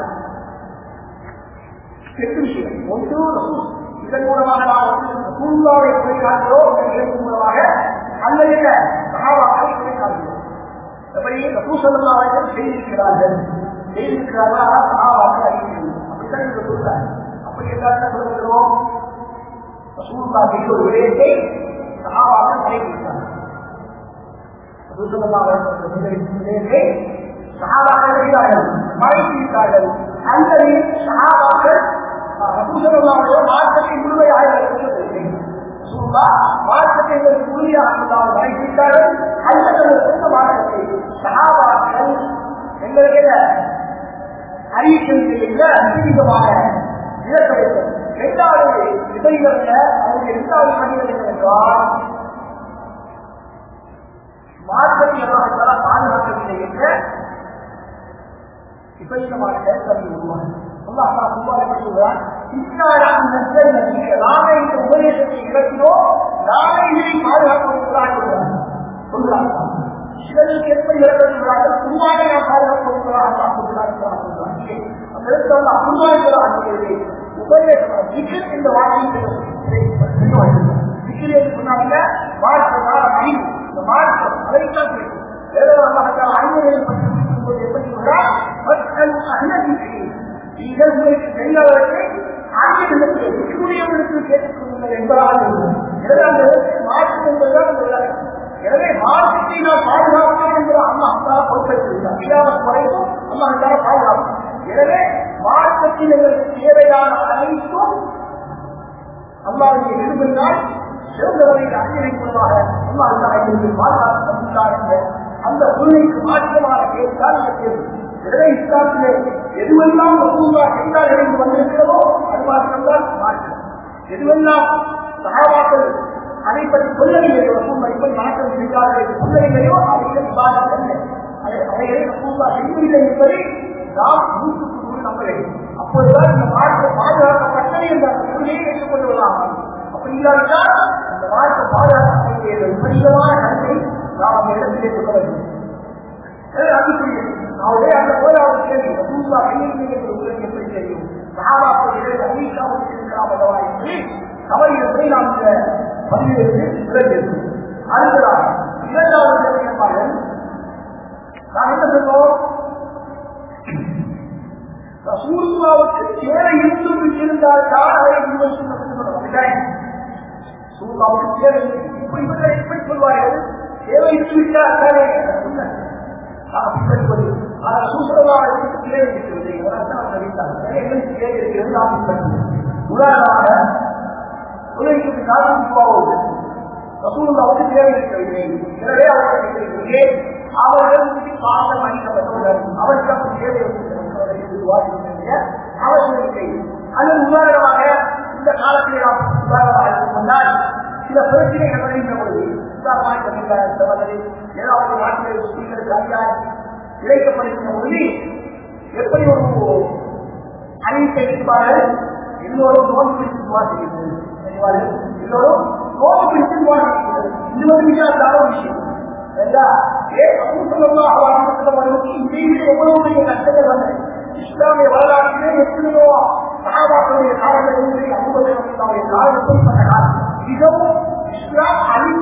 B: எட்டு விஷயம் ஒன்று ரசூல். இதன் மூலமாக நாம் வந்து ரசூலுல்லாவை எப்படி காண்கிறோம் இந்த கேள்வி மூலமாக அல்லது சகாபாக்களை எப்படி காண்கிறோம் எப்படி ரசூசல்லாவையும் செய்திருக்கிறார்கள் செய்திருக்கிறார்கள் ஆனால் சகாபாக்கள் அறிவிக்கிறது அப்படித்தான் இங்க சொல்றாங்க அப்படி எல்லாரும் சொல்லுகிறோம் ரசூல்லா செய்த ஒரு விடயத்தை சகாபாக்கள் மறைக்கிறார்கள் விடயத்தை சகாபாக்கள் செய்கிறார்கள் மறைக்கிறார்கள் அல்லது சகாபாக்கள் ரசூசல்லாவுடைய மாற்றத்தை முழுமையாக இருக்கிறது மாற்றத்தை முழுமையாக மறைக்கிறார்கள் அல்லது சொந்த மாற்றத்தை சகாபாக்கள் எங்களுக்கு அறிவிக்கின்ற அதிகமாக இழக்கிறது இரண்டாவது விதைகள்ல அவருடைய இரண்டாவது மனிதர்கள் என்றால் மாற்றத்தை எல்லாம் பாதுகாக்கவில்லை என்ற விபரீதமான கருத்தறிவு உருவானது அல்லாஹ் தஆலா குர்ஆனில் எப்படி சொல்றான் இன்னாரம் நஸ்ஸல் நபிக்க நாமே இந்த உபதேசத்தை இறக்கினோம் நாமே இதை பாதுகாக்கப்படுகிறார் சொல்றாங்க சொல்றாங்க சிலருக்கு எப்படி இறக்கிறார்கள் குருவானை நாம் பாதுகாக்கப்படுகிறார் அல்லாஹ் சொல்றாங்க சொல்றாங்க அந்த இடத்துல அல்லாஹ் குருவானிக்கிறார் உபதேசம் விக்கிர் இந்த வார்த்தையை விக்கிர் என்று சொன்னாங்க மாற்றத்தால் அறிவு இந்த மாற்றம் அதைத்தான் கேட்கும் வேற அல்லாஹ் அறிவுரையை பற்றி பேசும்போது எப்படி சொல்றார் மக்கள் அகலவில்லை நீங்கள் உங்களுக்கு தெரியாதவற்றை ஆங்கிலத்தில் விற்குரியவர்களுக்கு கேட்டுக் கொள்ளுங்கள் என்பதாக இருக்கும் எனவே அந்த இடத்தில் மாற்றம் என்பதுதான் அந்த விளக்கம் எனவே மாற்றத்தை நாம் பாதுகாப்போம் என்பது அம்மா அம்மா பொறுப்பேற்றிருந்தார் இல்லாமல் குறைக்கும் அம்மா அம்மா பாதுகாக்கும் எனவே மாற்றத்தில் எங்களுக்கு தேவையான அனைத்தும் அல்லாவுடைய விரும்பினால் சிறந்தவரை அஞ்சலை மூலமாக அம்மா அல்லா எங்களுக்கு பாதுகாக்கப்பட்டார் என்ற அந்த சூழ்நிலைக்கு மாற்றமாக கேட்டால் இந்த கேள்வி எனவே இஸ்லாத்திலே எதுவெல்லாம் ரசூல்லா செய்தார் என்று வந்திருக்கிறதோ அது மாற்றம்தான் மாற்றம் எதுவெல்லாம் சகாபாக்கள் அதை பற்றி சொல்லவில்லையோ ரசூல்லா இப்படி மாற்றம் செய்தார்கள் என்று சொல்லவில்லையோ அவைகள் விவாதம் அல்ல அதை அவைகளை ரசூல்லா செய்யவில்லை என்பதை நாம் நூற்றுக்கு நூறு நம்ப வேண்டும் அப்போதுதான் இந்த மாற்றம் பாதுகாக்கப்பட்டது என்ற அந்த கொள்கையை ஏற்றுக்கொள்வதாக அப்படி இல்லாவிட்டால் அந்த மாற்றம் பாதுகாக்கப்பட்ட விபரீதமான கருத்தை நாம் அந்த இடத்திலே சொல்ல வேண்டும் அன்புக்குரியது அவருடைய அந்த போராவது கேள்வி ரசூல்லா கையில் என்று உங்களுக்கு எப்படி தெரியும் சஹாபாக்கள் அமீஷாவுக்கு இருக்கலாம் அல்லவா என்று தவறு எப்படி நாம் இந்த பதிவிலிருந்து விலகியது அடுத்ததாக இரண்டாவது கேள்வியப்பாளர் நான் என்ன சொல்றோம் ரசூல்லாவுக்கு தேவை இருந்தும் இருந்தால் தான் அதை உண்மை சொல்லுவோம் சூழ்நாவுக்கு தேவை இப்படி இவர்கள் எப்படி சொல்வார்கள் தேவை விட்டால் தானே சொன்னேன் உதாரணமாக உலகிற்கு காரணம் போவது ரசூலுல்லாவுக்கு தேவை இருக்கவில்லை எனவே அவர்களுக்கு அவர்களுக்கு காலம் அளிக்கப்பட்டுள்ளது அவருக்கு அப்படி தேவை அவர்களுக்கு அல்லது உதாரணமாக இந்த காலத்தில் நாம் உதாரணமாக சொன்னால் சில பிரச்சனைகள் வருகின்ற பொழுது உதாரணமாக ஏதாவது நாட்டில் முஸ்லீம்களுக்கு அதிகாரம் இழைக்கப்படுகின்ற பொழுது எப்படி ஒரு அறிவிப்பை இருப்பார்கள் எல்லோரும் நோய் பிடித்து துவா செய்கிறது எல்லோரும் நோய் பிடித்து துவா செய்கிறது இது ஒரு விசாரித்தான ஒரு விஷயம் இஸ்லாமிய வரலாற்றிலே எத்தனையோ சகாபாக்களுடைய காலங்களில் அனுபவங்களுடைய காலம் எப்படிப்பட்ட காலம் மிகவும் இஸ்லாம் அழிவு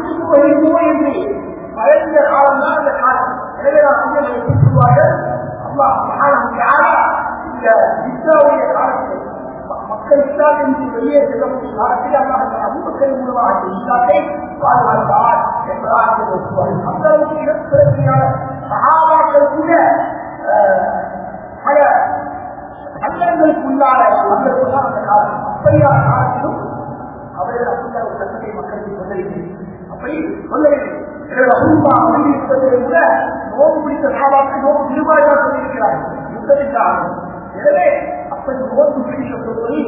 B: இஸ்லாம் என்று வெளியே செல்லக்கூடிய காலத்தில் அல்லாஹ் அபுபக்கர் மூலமாக இஸ்லாத்தை பாதுகாத்தார் என்பதாக ஒப்புவார்கள் அந்த அளவுக்கு இடத்திற்கான சகாபாக்கள் கூட அஹ், பல சங்கடங்களுக்குள்ளான வந்ததுதான் அந்த காலம் அப்படியான காலத்திலும் அவர்கள் அப்படியான ஒரு சட்டத்தை மக்களுக்கு சொல்லவில்லை அப்படி சொல்லவில்லை அபூர்வா அமைந்திருப்பதை விட நோம்பு பிடித்த சாபாக்கு நோம்பு நிர்வாகியாக சொல்லியிருக்கிறார்கள் யுத்தத்திற்காக எனவே அப்படி நோம்பு பிடிக்க சொல்வதை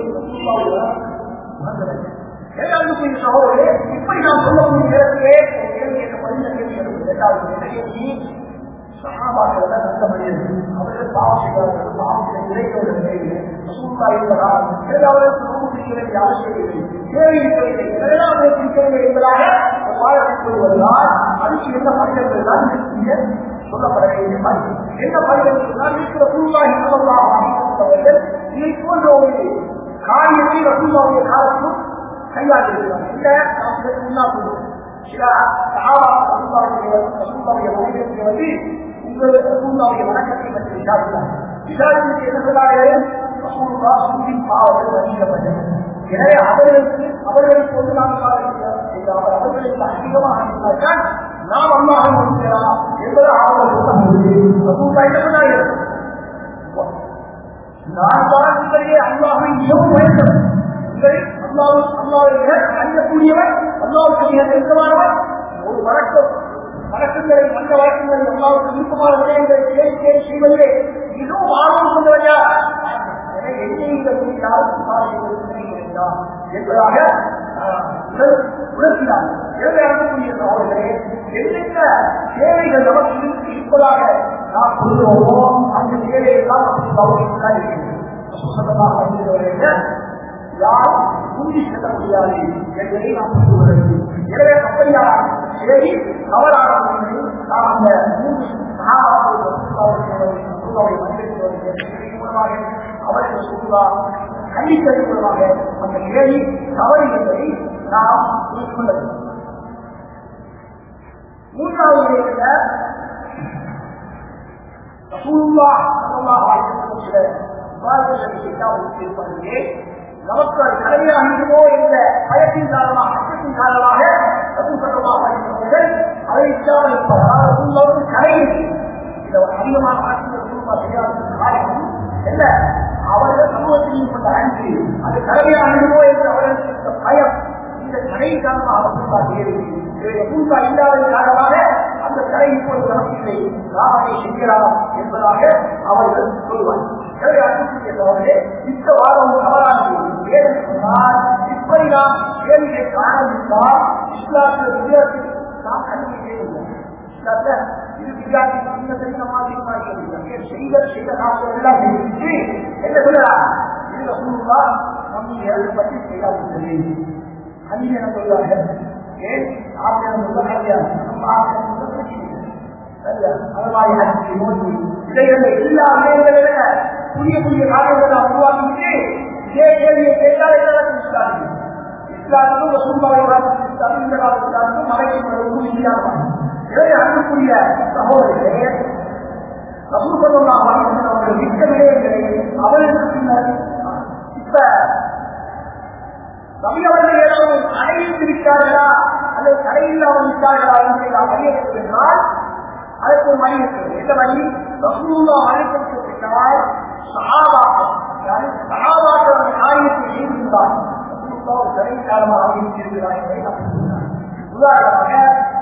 B: ஏழாவது சகோதரே இப்படி நாம் சொல்லக்கூடிய நேரத்திலே ஒரு கேள்வி என்ற பதின கேள்வி எனக்கு இரண்டாவது கேள்வி சகாபாக்கள் தான் நல்ல மனிதர்கள் அவர்கள் பாவம் செய்வார்கள் பாவம் செய்த இறைவர்கள் சூழ்நிலை இருப்பதால் இரண்டாவது நோம்பு அவசியம் இல்லை தேவை இருக்கவில்லை இரண்டாவது பிடிக்கவில்லை என்பதாக ஒரு பாடத்தில் சொல்வதால் அதுக்கு என்ன மனிதர்கள் தான் இங்கே சொல்லப்பட வேண்டிய மாதிரி என்ன மனிதர்கள் தான் இருக்கிற சூழ்நிலை அவர்கள் இதை போன்ற ஒரு காரியத்தை ரசூல்லாவுடைய காலத்திலும் கையாண்டிருக்கிறார் இல்ல நாம் இதற்கு முன்னால் சொல்லுவோம் சில சகாபா ரசூல்லாவுடைய ரசூல்லாவுடைய மனிதனுக்கு வந்து உங்கள் ரசூல்லாவுடைய வணக்கத்தை பற்றி விசாரித்தார் விசாரித்து என்ன சொன்னார்கள் ரசூல்லா சூரின் பாவங்கள் வகிக்கப்பட்டது எனவே அவர்களுக்கு அவர்களுக்கு வந்து நாம் அவர் அவர்களுக்கு அதிகமாக இருந்தால் நாம் அல்லாஹ் முடிக்கலாம் என்பது அவர்கள் சொல்ல முடியும் ரசூல்லா என்ன சொன்னார்கள் நான் தான் உங்களையே அல்லாஹை மிகவும் உயர்ந்தவர் உங்களை அல்லாஹ் அல்லாஹை அறியக்கூடியவர் அல்லாவுக்கு மிக நெருக்கமானவர் ஒரு வழக்கம் வழக்கங்களை நல்ல வழக்கங்களை அல்லாவுக்கு விருப்பமான விடயங்களை தேடி தேடி செய்வதிலே மிகவும் ஆர்வம் கொண்டவர் யார் எனவே என்னை இந்த யாரும் என்பதாக உணர்த்தினார் எனவே அனுப்பக்கூடிய சகோதரே என்னென்ன தேவைகள் நமக்கு இருப்பதாக நாம் சொல்லுவோமோ அந்த தேவையெல்லாம் அவர்களுக்கு இருக்கிறது யார் முந்தி செல்ல முடியாது என்பதை நாம் புரிந்து கொள்ள வேண்டும் எனவே அப்படியா சரி தவறான முறையில் நாம் அந்த மூன்று அவர்கள் சொல்லுவா கண்டிப்பதன் மூலமாக அந்த கேள்வி தவறு என்பதை நாம் புரிந்து கொள்ள வேண்டும் மூன்றாவது நிலையில ரசூலுல்லா ஸல்லல்லாஹு அலைஹி வஸல்லம் சில விவாதங்களை கேட்டால் இருப்பதிலே நமக்கு அது கடமையாக இருக்குமோ என்ற பயத்தின் காரணமாக அச்சத்தின் காரணமாக ரசூல் ஸல்லல்லாஹு அலைஹி வஸல்லம் அதை இல்லாமல் இருப்பதால் ரசூலுல்லாவுக்கு கடை இதை அதிகமாக ஆட்சி ரசூலுல்லா செய்யாத காரணம் என்ன அவர்கள் சமூகத்தில் கொண்ட அன்பு அது கடமையாக இருக்குமோ என்று அவர்களுக்கு இருந்த பயம் இந்த கடை காரணமாக ரசூலுல்லா செய்யவில்லை ரசூலுல்லா இல்லாத காரணமாக அந்த கடை இப்பொழுது நமக்கு இல்லை நாம் அதை செய்யலாம் என்பதாக அவர்கள் சொல்வார் எனவே அன்புக்குரிய சகோதரே, இந்த வாரம் தவறானது ஏன் சொன்னால் இப்படி நாம் கேள்வியை ஆரம்பித்தால் இஸ்லாத்திய வித்தியாசத்தில் நாம் கண்டுபிடிக்கவே இல்லை இஸ்லாத்துல இது வித்தியாசம் சின்ன சின்ன மாதிரி செய்த செய்த காலம் எல்லாம் செஞ்சு என்ன சொல்லலாம் இதுல சொல்லுவா நம்ம பற்றி செய்யாமல் அந்நிய என்ன சொல்லுவாங்க ஏன் ஆசிரியர் சொல்ல கிடையாது நம்ம ஆசிரியர் சொல்ல பிரச்சனை இல்லை அதனால எனக்கு நோக்கி இதைகள் எல்லா விடயங்களை புதிய புதிய காரியங்களை நாம் உருவாக்கிட்டு இதே கேள்வியை கேட்டால் எல்லாருக்கும் இஸ்லாமிய இஸ்லாமுக்கும் ரசூல்லாவை இஸ்லாமும் இந்த கால இஸ்லாமுக்கும் மலைக்கு இந்தியாவும் எனவே அன்புக்குரிய சகோதரர்களே ரசூல் சொல்லலாம் அவர்கள் மிக்க விடயங்களை அவர்களுக்கு பின்னர் இப்ப நபி அவர்கள் ஏதாவது தடையிட்டு விட்டார்களா அல்லது தடையில்லாமல் விட்டார்களா என்பதை நாம் அறிய வேண்டும் என்றால் அதற்கு ஒரு வழி இருக்கிறது எந்த வழி ரசூல்லா அழைக்கப்பட்டு விட்டால் சகாபாக்கள் சகாபாக்கள் அந்த காரியத்தை செய்திருந்தால் ரசூல்லா ஒரு தடை காலமாக இருக்கிறார் என்பதை நாம் புரிந்துள்ளார். உதாரணமாக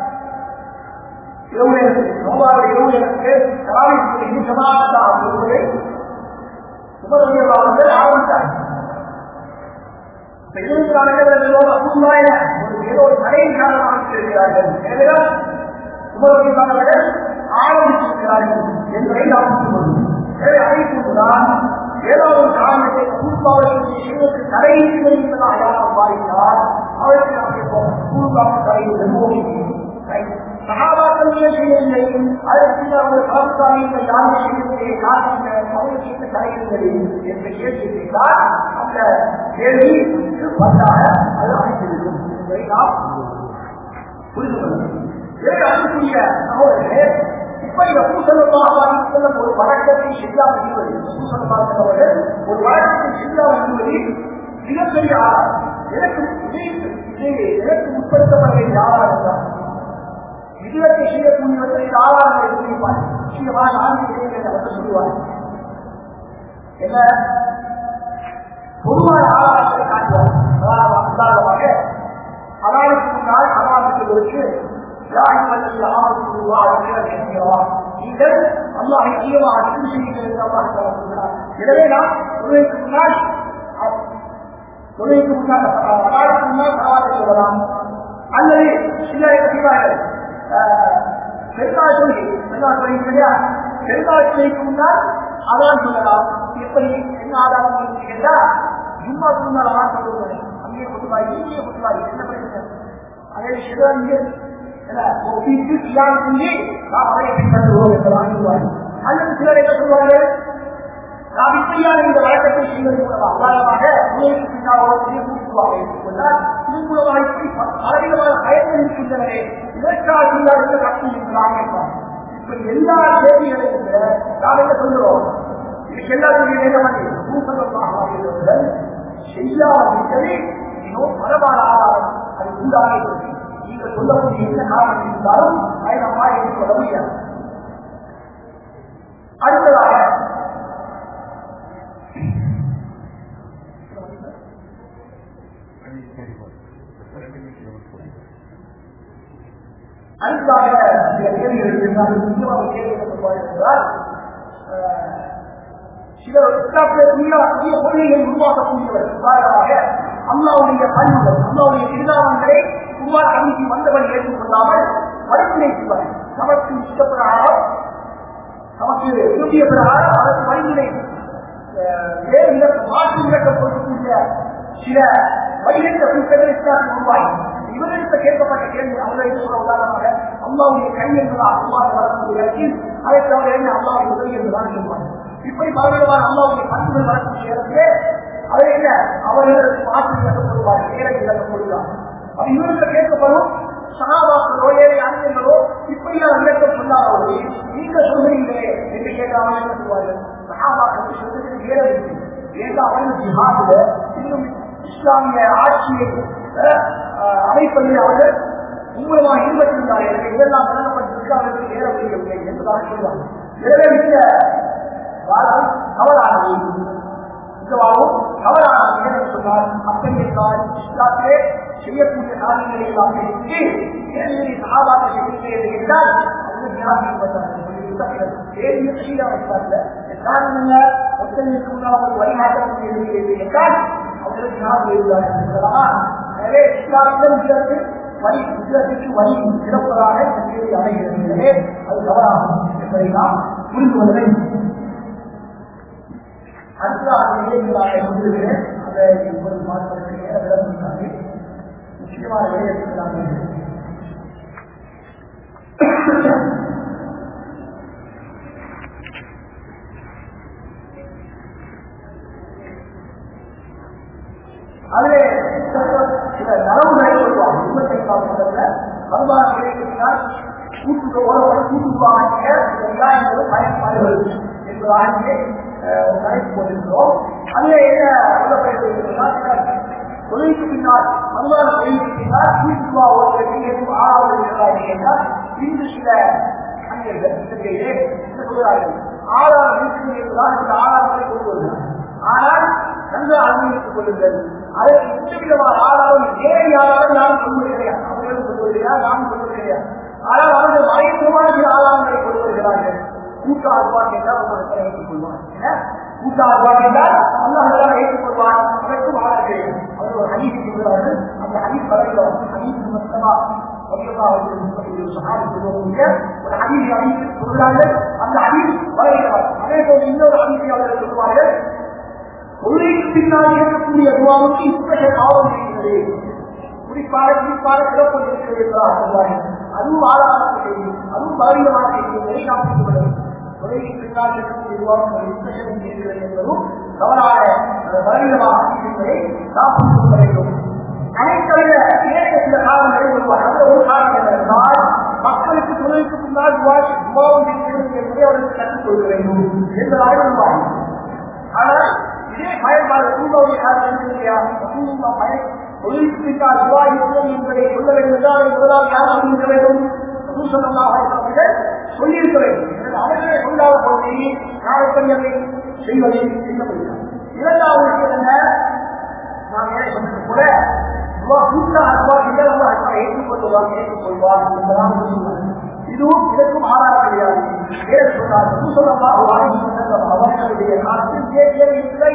B: இரவு நேரத்தில் நோவாவுடைய இரவு நேரத்தில் கலாவிற்கு சமாதான சொல்வதை சுமரவியல் அவர்கள் ஆரம்பித்தார்கள் பெண்களுக்கான அசுமாய ஒரு ஏதோ ஒரு தடையின் காரணமாக இருக்கிறார்கள் எனவேதான் உமரவியலாளர்கள் ஆரம்பித்திருக்கிறார்கள் என்பதை நாம் புரிந்து கொள்வோம் எனவே அதை கொண்டுதான் ஏதாவது ஒரு காரணத்தை கூர்பாவர்களுடைய செய்வதற்கு தடை இருக்கிறது என்பதாக யாரும் பாதித்தால் அவருக்கு நாம் கேட்போம் கூர்பாவு தடை எதுவும் சகாபாக்கள் செய்யவில்லை அதற்கு அவர்கள் கலந்தாரிகள் யாரும் செய்யவில்லை காரணம் அவர்கள் செய்த தடையில்லை என்று கேள்வி கேட்டால் அந்த கேள்வி வந்தாக அது அமைந்திருக்கும் என்பதை நாம் புரிந்து கொள்ள வேண்டும் எனவே அன்புக்குரிய சகோதரர்களே இப்படி ரசூசல்லமாக செல்லும் ஒரு வழக்கத்தை செய்யாமல் இருப்பது ரசூசல்லமாக அவர்கள் ஒரு வழக்கத்தை செய்யாமல் இருப்பது மிகப்பெரிய ஆதாரம் எனக்கு இது- இது எனக்கு உட்படுத்தப்பட வேண்டிய ஆதாரம் தான் விதிவத்தை செய்யக்கூடியவற்றை ஆதாரங்களை குறிப்பார் நிச்சயமாக நான் செய்கிறேன் என்று சொல்லுவார் என்ன பொதுவான ஆதாரத்தை காட்டுவார் உதாரணமாக உதாரணமாக அதானுக்கு முன்னால் அதானுக்கு நீங்கள் அல்லாஹ் நிச்சயமாக அன்பு செய்யுங்கள் என்று அல்லாஹ் சொல்கிறார் எனவே நாம் தொழுகைக்கு முன்னால் தொழுகைக்கு முன்னால் அதானுக்கு முன்னால் சவாலை சொல்லலாம் அல்லது சில செய்வார்கள் பெருநாள் தொழுகை பெருநாள் தொழுகை இல்லையா பெருநாள் தொழுகைக்கு முன்னால் அதான் சொல்லலாம் எப்படி என்ன ஆதாரம் கேட்டா ஜும்மா முன்னால் அதான் சொல்லுவாங்க அங்கேயே குத்துவாய் இங்கேயே குத்துவாய் என்ன பிரச்சனை அதே விஷயம் இங்கே ஒப்பிட்டு சியான் செஞ்சு நாம் அதை பின்பற்றுவோம் என்பதாக சொல்லுவாங்க அல்லது சிலர் என்ன சொல்வார்கள் நாம் இப்படியான இந்த வழக்கத்தை செய்வது மூலமாக உதாரணமாக உலகிற்கு பின்னால் ஒரு கூட்டுவாக எடுத்துக்கொண்டால் இதன் மூலமாக இப்படி பலவிதமான பயன்கள் இருக்கின்றனவே இதற்காக செய்யாத இந்த கட்சி இருக்கிறாங்க இப்படி எல்லா கேள்விகளையும் விட நாம் என்ன சொல்கிறோம் இதுக்கு எல்லாத்தையும் என்ன பண்ணி பூசணமாக செய்யாதீர்கள் மிகவும் பலமான ஆதாரம் அது உண்டாக இருக்கு நீங்கள் சொல்லக்கூடிய என்ன காரணம் இருந்தாலும் அதை நம்மால் ஏற்றுக்கொள்ள முடியாது அடுத்ததாக அடுத்ததாக சில கேள்விகள் இருந்தால் முக்கியமாக கேள்வி என்றால் சிலர் இஸ்லாத்திலே புதிய புதிய கொள்கைகளை உருவாக்கக்கூடியவர் உதாரணமாக அல்லாவுடைய பண்புகள் அல்லாவுடைய திருநாமங்களை உருவாக்க அமைதி வந்தவன் ஏற்றுக்கொள்ளாமல் வழிமுறை செய்வார் நமக்கு இஷ்டப்பிரகாரம் நமக்கு விரும்பிய பிரகாரம் அதற்கு வழிமுறை வேறு இலக்கு மாற்று இலக்கம் கொடுக்கக்கூடிய சில வழிகட்ட கூட்டங்கள் இஸ்லாத்தில் உருவாகி இவர்களுக்கு கேட்கப்பட்ட கேள்வி அவர்களுக்கு கூட உதாரணமாக அம்மாவுடைய கை என்பதா அம்மாவை வரக்கூடிய இடத்தில் அதை தவிர என்ன அம்மாவுடைய உதவி என்றுதான் சொல்வாங்க இப்படி பலவிதமான அம்மாவுடைய பண்புகள் வரக்கூடிய இடத்திலே அதை என்ன அவர்களுக்கு மாற்று இழக்கப்படுவார்கள் நேரடி இழக்கப்படுவார் அது இவருக்கு கேட்கப்படும் சகாபாக்களோ ஏழை அறிஞர்களோ இப்படியான இலக்கம் சொல்லாதவர்கள் நீங்க சொல்கிறீங்களே என்று கேட்காமல் என்ன சொல்வார்கள் சகாபாக்கள் சொல்றதுக்கு நேரம் இருக்கு ஏன்னா அவர்கள் ஜிஹாதுல இன்னும் இஸ்லாமிய ஆட்சியை அமைப்பதில் அவர்கள் உங்களுமாக ஈடுபட்டிருந்தார்கள் இதெல்லாம் வழங்கப்பட்டிருக்கு அவர்களுக்கு நேரம் முடியவில்லை என்பதாக சொல்வாங்க எனவே இந்த வாதம் தவறானது இந்த வாதம் தவறானது என்று சொன்னால் அப்படி என்றால் இஸ்லாத்திலே செய்யக்கூடிய காரியங்களை எல்லாம் எடுத்து கேள்வியை சகாபாக செய்கிறது என்றால் அது தியானம் என்பதால் கேள்வியை செய்ய வைப்பார்கள் காரணம் என்ன ஒத்தனைக்கு முன்னால் வழிகாட்டக்கூடியது என்றால் அவர்களுக்கு ஞாபகம் இருந்தார்கள் என்பதா எனவே இஸ்லாமிடம் சிலருக்கு வழி சிலருக்கு வழி சிறப்பதாக இந்த கேள்வி அமைகிறது எனவே அது தவறாகும் என்பதை நாம் புரிந்து கொள்ள வேண்டும் அடுத்ததாக நிலைகளாக கொண்டிருக்கிறேன் அதை இப்பொழுது மாற்றத்திற்கு நேர விளம்பினாங்க முக்கியமான விளையாட்டுகளாக அதிலே சில நரம்புகளை சொல்லுவாங்க இருபத்தைந்தாம் வருடத்துல வருமான கிடைக்கிறார் கூட்டு ஓரளவு கூட்டுவாங்க வெங்காயங்களும் பயன்பாடுகள் என்பதாக ஒரு கணக்கு போட்டிருக்கிறோம் அதில் என்ன சொல்லப்படுகிறது தொழிலுக்கு பின்னால் வருமான தொழிலுக்கு பின்னால் கூட்டுவா ஓரளவுக்கு எதுவும் ஆறாவது இருக்கிறார்கள் என்றால் இன்று சில அறிஞர்கள் இலங்கையிலே என்ன சொல்கிறார்கள் ஆறாவது இருக்கிறது என்பதால் இந்த ஆறாவதை கொண்டு வருகிறார் ஆனால் நன்கு அனுமதித்துக் கொள்ளுங்கள் அதற்கு எந்த விதமான ஆதாரம் நேரடி ஆதாரம் நான் சொல்வது கிடையாது அவர்களும் சொல்வது கிடையாது நான் சொல்வது கிடையாது ஆனால் அவர்கள் மறைமுகமான சில ஆதாரங்களை கொண்டு வருகிறார்கள் கூட்ட ஆர்ப்பாட்டம் என்றால் உங்களுக்கு ஏற்றுக்கொள்வான் கூட்ட ஆர்ப்பாட்டம் என்றால் அல்லாஹ் ஏற்றுக்கொள்வான் அதற்கும் ஆதாரம் கிடையாது அவர் ஒரு ஹனீஸ் சொல்கிறார்கள் அந்த ஹனீஸ் வரையிலும் ஹனீஸ் மத்தமா சொல்றார்கள் அந்த ஹனீஸ் வரைகிறார் அதே போல இன்னொரு ஹனீஸை அவர்கள் சொல்வார்கள் தொழிலுக்கு பின்னால் இருக்கக்கூடிய துவாவுக்கு இத்தகைய பாவம் இருக்கிறது குறிப்பாக குறிப்பாக சிறப்பு இருக்கிறது என்றார் சொல்வார்கள் அதுவும் ஆதாரமாக செய்தி அதுவும் பலவீனமான செய்திகளை நாம் புரிந்து கொள்ள வேண்டும் தொழிலுக்கு பின்னால் இருக்கக்கூடிய துவாவுக்கு இத்தகையம் இருக்கிறது என்பதும் தவறான பலவீனமான செய்திகளை நாம் புரிந்து கொள்ள வேண்டும் அனைத்தவிட ஏற்ற சில காரணங்களை வருவார் அந்த ஒரு காரணம் என்னவென்றால் மக்களுக்கு தொழிலுக்கு பின்னால் துவாவும் இருக்கிறது என்பதை அவர்களுக்கு கற்றுக் கொடுக்க வேண்டும் என்பதாக வருவார்கள் ஆனால் இதே பயன்பாடு ரசூலுல்லாஹி காலத்தில் இல்லையா ரசூலுல்லாஹ் பய தொழில்பித்தால் விவாதித்தோம் என்பதை சொல்ல வேண்டும் என்றால் முதலாவது யார் சொல்லியிருக்க வேண்டும் ரசூல் ஸல்லல்லாஹு அலைஹி வஸல்லம் அவர்கள் சொல்லியிருக்க வேண்டும் எனவே அவர்களே சொல்லாத பொழுது காலப்பணிகளை செய்வதை செய்ய முடியும் இரண்டாவது விஷயம் என்ன நான் ஏன் சொன்னது போல துவா கூட்டா அல்வா இல்லை அல்லா அல்வா ஏற்றுக்கொள்வார் ஏற்றுக்கொள்வார் என்பதான் சொல்லுவார் இதுவும் இதற்கும் ஆதாரம் கிடையாது ஏன் சொன்னார் பூசலமா வாங்கி அவர்களுடைய காலத்தில் கேட்கவே இல்லை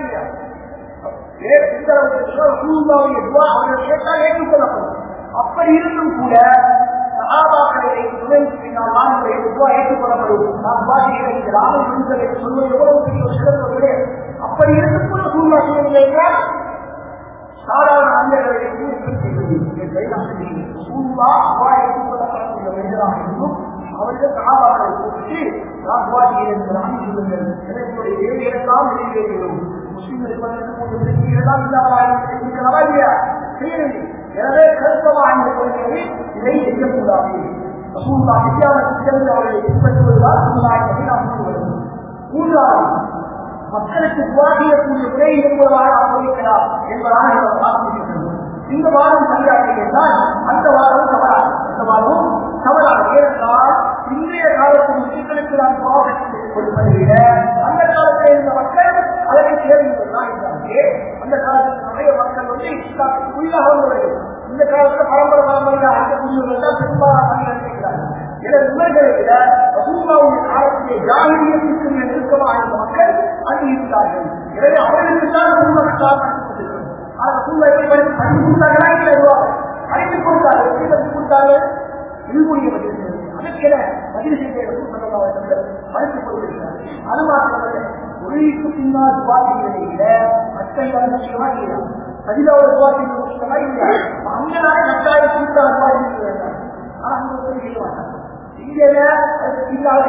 B: அவர்கள் கேட்டால் ஏற்றுக்கொள்ளப்படும் அப்படி இருந்தும் கூட சகாபாக்களை துணைக்கு பின்னால் வாங்குகிற துவா ஏற்றுக்கொள்ளப்படும் நான் வாசிக்கிறேன் இந்த ராமன் சொல்லுவதை சொல்வது எவ்வளவு பெரிய ஒரு சிறந்த ஒரு விடயம். அப்படி இருந்தும் கூட சூழ்நிலை சொல்லவில்லை என்றால் சாதாரண மனிதர்களை என்பதை நாம் சொல்லுகிறேன் சூழ்வா அபாயத்துக் கொள்ளப்படக்கூடிய மனிதராக இருந்தும் அவர்கள் சகாபாக்களை கூப்பிட்டு நான் வாசிக்கிறேன் என்பதாக சொல்லுங்கள் எனக்குடைய வேலையெல்லாம் நிறைவேறுகிறோம் முஸ்லிம்களுக்கு வந்து மூன்று விதிகளெல்லாம் இல்லாமல் இருக்கிறதா இல்லையா செய்யவில்லை எனவே கருத்தமாக இந்த கொள்கையை இதை செய்யக்கூடாது ரசூல்லா வித்தியாசத்தில் சேர்ந்து அவர்களை பின்பற்றுவதுதான் சமுதாயத்தை நாம் சொல்லுவது மூன்றாவது மக்களுக்கு துவாகியக்கூடிய விலை என்பதாக நாம் சொல்லிக்கலாம் என்பதாக இந்த வாதம் இருக்கிறது இந்த வாதம் சரியாக இருந்தால் அந்த வாதம் தவறாது அந்த வாதம் தவறாது ஏனென்றால் இன்றைய காலத்து முஸ்லிம்களுக்கு நாம் துவாகத்தை கொடுப்பதை விட அந்த காலத்தில் இருந்த மக்கள் அதனை சேர்ந்ததுதான் இருந்தாங்க அந்த காலத்தில் நிறைய மக்கள் வந்து இஸ்லாத்துக்கு உள்ளாக வந்தவர்கள் இந்த காலத்துல பரம்பரை பரம்பரையாக அழைக்கக்கூடியவர்கள் தான் பெரும்பாலான மக்கள் இருக்கிறார்கள் எனவே இவர்களை விட ரசூல்லாவுடைய காலத்திலே ஜாகிரியத்துக்கு நெருக்கமாக இருந்த மக்கள் அங்கு இருக்கிறார்கள் எனவே அவர்களுக்கு தான் ரசூல்லா காரணம் ஆனால் ரசூல்லா எப்படி படித்து படித்து கொடுத்தார்களா இல்லை படித்து கொடுத்தார்கள் எப்படி படித்து கொடுத்தார்கள் இருமுடிய பதிவு அதற்கென பதிவு செய்த படித்துக் கொண்டிருக்கிறார் அது மாத்திரமல்ல ஒளிக்கு பின்னால் துவாசிகளை விட மற்ற எல்லாரும் முக்கியமா இல்லையா பதிலாவது துவாசிகள் முக்கியமா இல்லையா அந்த நாள் கட்டாயம் கூட்ட துவாசிகள் வேண்டாம் ஆனா அங்க ஒருத்தர் செய்ய மாட்டாங்க இங்கே பின்னால்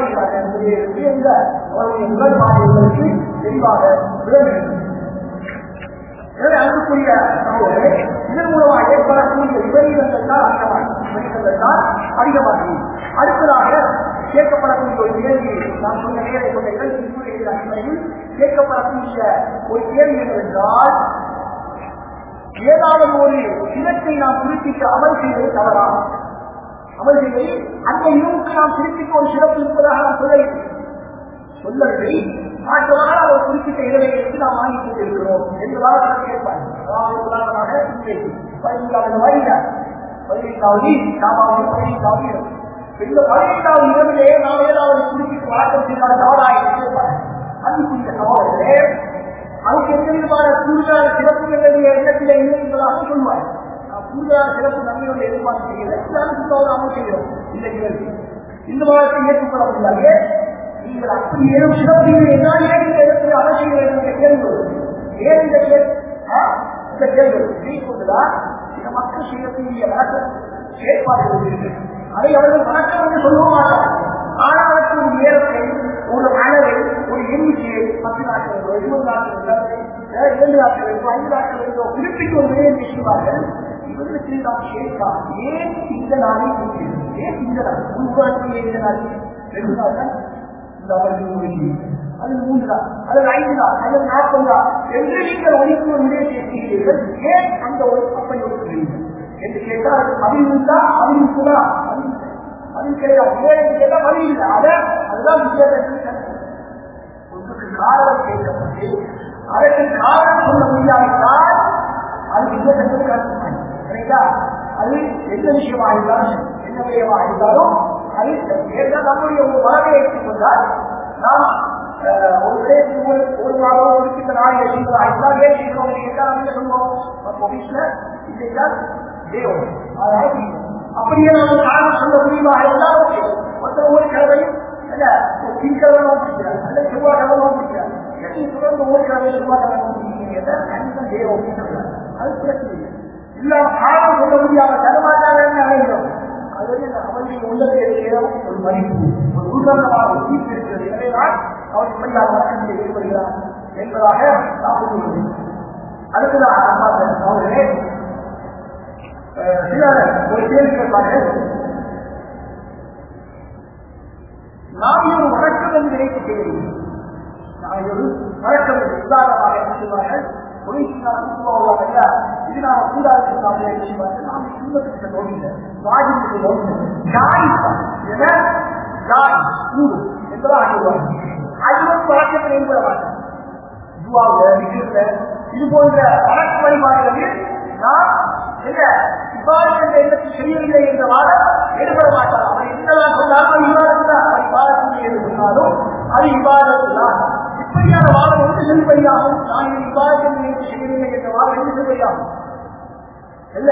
B: அவருடைய முதல் மாநிலங்களுக்கு தெளிவாக விட வேண்டும் எனவே அன்புக்குரிய சகோதரே இதன் மூலமாக ஏற்படக்கூடிய விபரீதங்கள் தான் அதிகமாகும் விபரீதங்கள் தான் அதிகமாகும் அடுத்ததாக கேட்கப்படக்கூடிய ஒரு கேள்வி நான் சொன்ன நேரை கொண்ட கேள்வி அடிப்படையில் கேட்கப்படக்கூடிய ஒரு கேள்வி என்னவென்றால் ஏதாவது ஒரு இனத்தை நாம் குறிப்பிட்டு அமல் செய்வது தவறா அமல் செய்வது அந்த இனவுக்கு நாம் குறிப்பிட்ட ஒரு சிறப்பு இருப்பதாக நாம் சொல்லவில்லை சொல்லவில்லை மாற்றமாக அவர் குறிப்பிட்ட இடவை எடுத்து நாம் வாங்கி கொண்டிருக்கிறோம் என்பதாக நான் கேட்பார் அதாவது உதாரணமாக இன்றைக்கு பதினைந்தாவது வயது பதினைந்தாவது நாமாவது பதினைந்தாவது இடம் இந்த பதினைந்தாவது இரவிலே நாம் ஏதாவது குறிப்பிட்டு வழக்கம் செய்தால் தவறாக கேட்பார் அன்புக்குரிய சகோதரர்களே அதுக்கு எந்த விதமான கூடுதலான சிறப்பு எங்களுடைய எண்ணத்தில் இல்லை என்பதாக சொல்வார் நாம் கூடுதலான சிறப்பு நன்மையோடு எதிர்பார்த்து செய்யல எல்லாருக்கும் அமல் செய்கிறோம் இந்த கேள்வி இந்த மாதத்தை ஏற்றுக்கொள்ள முடியாது நீங்கள் அப்படி ஏதும் சிறப்பு என்றால் ஏன் இந்த இடத்துல அமல் செய்ய வேண்டும் என்ற கேள்வி வரும். ஏன் இந்த கேள்வி ஆ? இந்த கேள்வி வரும். இதை கொண்டுதான் இந்த மக்கள் செய்யக்கூடிய வழக்கம் செயற்பாடுகள் இருக்கு அதை அவர்கள் வணக்கம் என்று சொல்ல மாட்டார்கள் ஆனால் அதற்கு ஒரு நேரத்தை ஒரு அளவை ஒரு எண்ணிக்கையை பத்து நாட்கள் இருபது நாட்கள் இரண்டு நாட்கள் ஐந்து நாட்கள் இருந்தோ குறிப்பிட்டு ஒரு விடயத்தை செய்வார்கள் இவர்களுக்கு நாம் கேட்கலாம் ஏன் இந்த நாளை குறிக்கிறது ஏன் இந்த நாள் உருவாக்கிய இந்த நாள் ரெண்டு நாள் தான் இந்த அவர்கள் ஒதுக்கி அது மூன்று நாள் அல்லது ஐந்து நாள் அல்லது நாற்பது நாள் என்று நீங்கள் ஒதுக்கி ஒரு விடயத்தை செய்கிறீர்கள் ஏன் அந்த ஒரு அப்படி ஒதுக்குகிறீர்கள் என்று கேட்டால் அது பதில் உண்டா பதில் இருக்குதா பதில் இல்லை. பதில் கிடையாது ஏன் என்று கேட்டால் பதில் இல்லை அத அதுதான் வித்தியாசம் ஒன்றுக்கு காரணம் கேட்கப்பட்டு அதற்கு காரணம் சொல்ல முடியாவிட்டால் அது வித்தியாசத்துக்கு கருத்து சரிங்களா அது எந்த விஷயமா இருந்தாலும் சரி, என்ன விஷயமா இருந்தாலும் அது ஏற்கனவே நம்முடைய ஒரு மனதை எடுத்துக்கொண்டால் நாம் அஹ், ஒரு விடயத்துக்கு ஒரு ஒரு நாளோ குறிப்பிட்ட நாளில் செய்வதா இருந்தால் ஏன் செய்கிறோம் என்று கேட்டால் நம்ம என்ன சொல்லுவோம் நம்ம வீட்டில் இல்லைதான் தேவம் அதனால செய்வோம். அப்படியே நம்ம காரணம் சொல்ல முடியுமா இருந்தால் ஓகே ஒருத்தர் ஒரு கிழமை அல்ல ஒரு திங்கக்கிழமை நோக்கிக்கிறார் அல்ல செவ்வாய்க்கிழமை நோக்கிக்கிறார் எப்படி தொடர்ந்து ஒரு கிழமை செவ்வாய்க்கிழமை நோக்கிக்கிறீங்க அதுதான் தேவம் அப்படின்னு சொல்றாங்க. அது பிரச்சனை இல்லை இல்ல காரணம் சொல்ல முடியாம தரமாட்டாங்கன்னு அடைகிறோம் அது வந்து அவருடைய உள்ளத்தில் ஒரு மதிப்பு ஒரு உள்கண்டமான ஒரு தீர்ப்பு இருக்கிறது எனவேதான் அவர் இப்படியாக வழக்கத்தில் ஈடுபடுகிறார் என்பதாக நாம் சொல்லுவது அடுத்ததாக நம்ம அவர்களே சிலர் ஒரு கேள்வி கேட்பார்கள் நாம் ஒரு வழக்கம் என்று நினைத்து செய்கிறீர்கள் நான் ஒரு வழக்கம் என்று உதாரணமாக என்ன சொல்வார்கள் இது நாம கூடாது நாம விஷயம் வந்து நாம சுண்ணத்துக்கு நோடிங்க வாஜிக்கு நோடிங்க ஜாய் என்ன ஜாய் கூடு என்பதான் அனுபவம் அது வந்து வழக்கத்தில் ஏற்பட மாட்டேன் துவாவுல விக்கிரத்துல இது போன்ற வழக்கு வழிபாடுகளில் நாம் என்ன இவ்வாறு எண்ணத்தை செய்யவில்லை என்ற வாரம் ஈடுபட மாட்டார் அவர் என்னதான் சொன்னாலும் இவ்வாறு தான் அவர் பாடக்கூடிய என்று சொன்னாலும் அது இவ்வாறு தான் இப்படியான வாரம் வந்து செல்லுபடியாகும் நான் இது இவ்வாறு என்று செய்யவில்லை என்ற வாரம் என்று செல்லுபடியாகும் இல்ல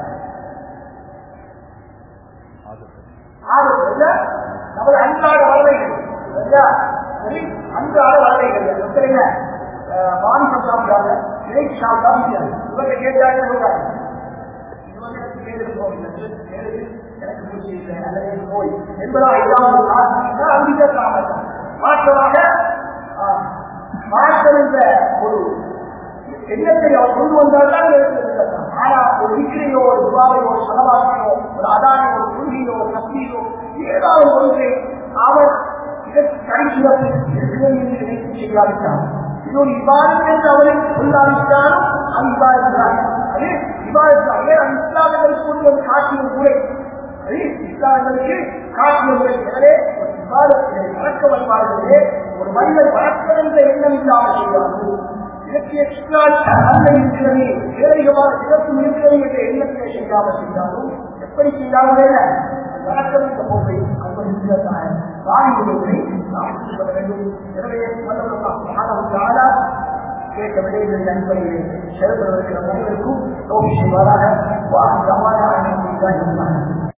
B: ஆபத்து இல்ல நமது அன்றாட வரவைகள் சரியா சரி அன்றாட வரவைகள் சரிங்க மாமிசம் சாப்பிடாங்க இறைச்சி சாப்பிடாம முடியாது இவங்க கேட்டாலே சொல்றாங்க இது வந்து எனக்கு கேளுக்கு போகிறது கேளுக்கு எனக்கு பூச்சி இல்லை அல்லது போய் என்பதா ஏதாவது காரணம் அங்கீகரிக்கலாம் மாற்றமாக மாற்றம் என்ற ஒரு எண்ணத்தை அவர் கொண்டு வந்தால்தான் ஆனா ஒரு விக்கிரையோ ஒரு துபாவையோ ஒரு சலவாசியோ ஒரு அதானியோ ஒரு குருவியோ ஒரு கத்தியோ ஏதாவது ஒன்றை அவர் இதற்கு கடைசியாக இருக்கிறது என்று நினைத்து செய்யாவிட்டார் இது ஒரு விவாதம் என்று அவரை சொல்லாவிட்டாலும் அது விவாதிக்கிறார் அது விவாதிக்கிறார் அது இஸ்லாமியர்களுக்கு கொண்டு வந்து காட்டிய முறை அது இஸ்லாமியர்களுக்கு காட்டிய முறை எனவே ஒரு விவாதத்திலே வழக்க வழிபாடுகளே ஒரு மனிதன் வழக்கம் என்ற எண்ணம் இல்லாமல் செய்யாது இதற்கு எக்ஸ்ட்ரா நல்ல இருக்கிறது வேலைகளாக சிறப்பு இருக்கிறது என்ற எண்ணத்தை செய்யாமல் செய்தாலும் எப்படி செய்தாலும் வழக்கம் என்ற பொருளை அனுமதிக்கிறதான வாயுகளை நாம் கொள்ள வேண்டும் எனவே மற்றவர்களாக கேட்ட விடைகளின் அடிப்படையில் செயல்படுவதற்கு அனைவருக்கும் நோக்கி செய்வாராக வாக்கு சமாதானம்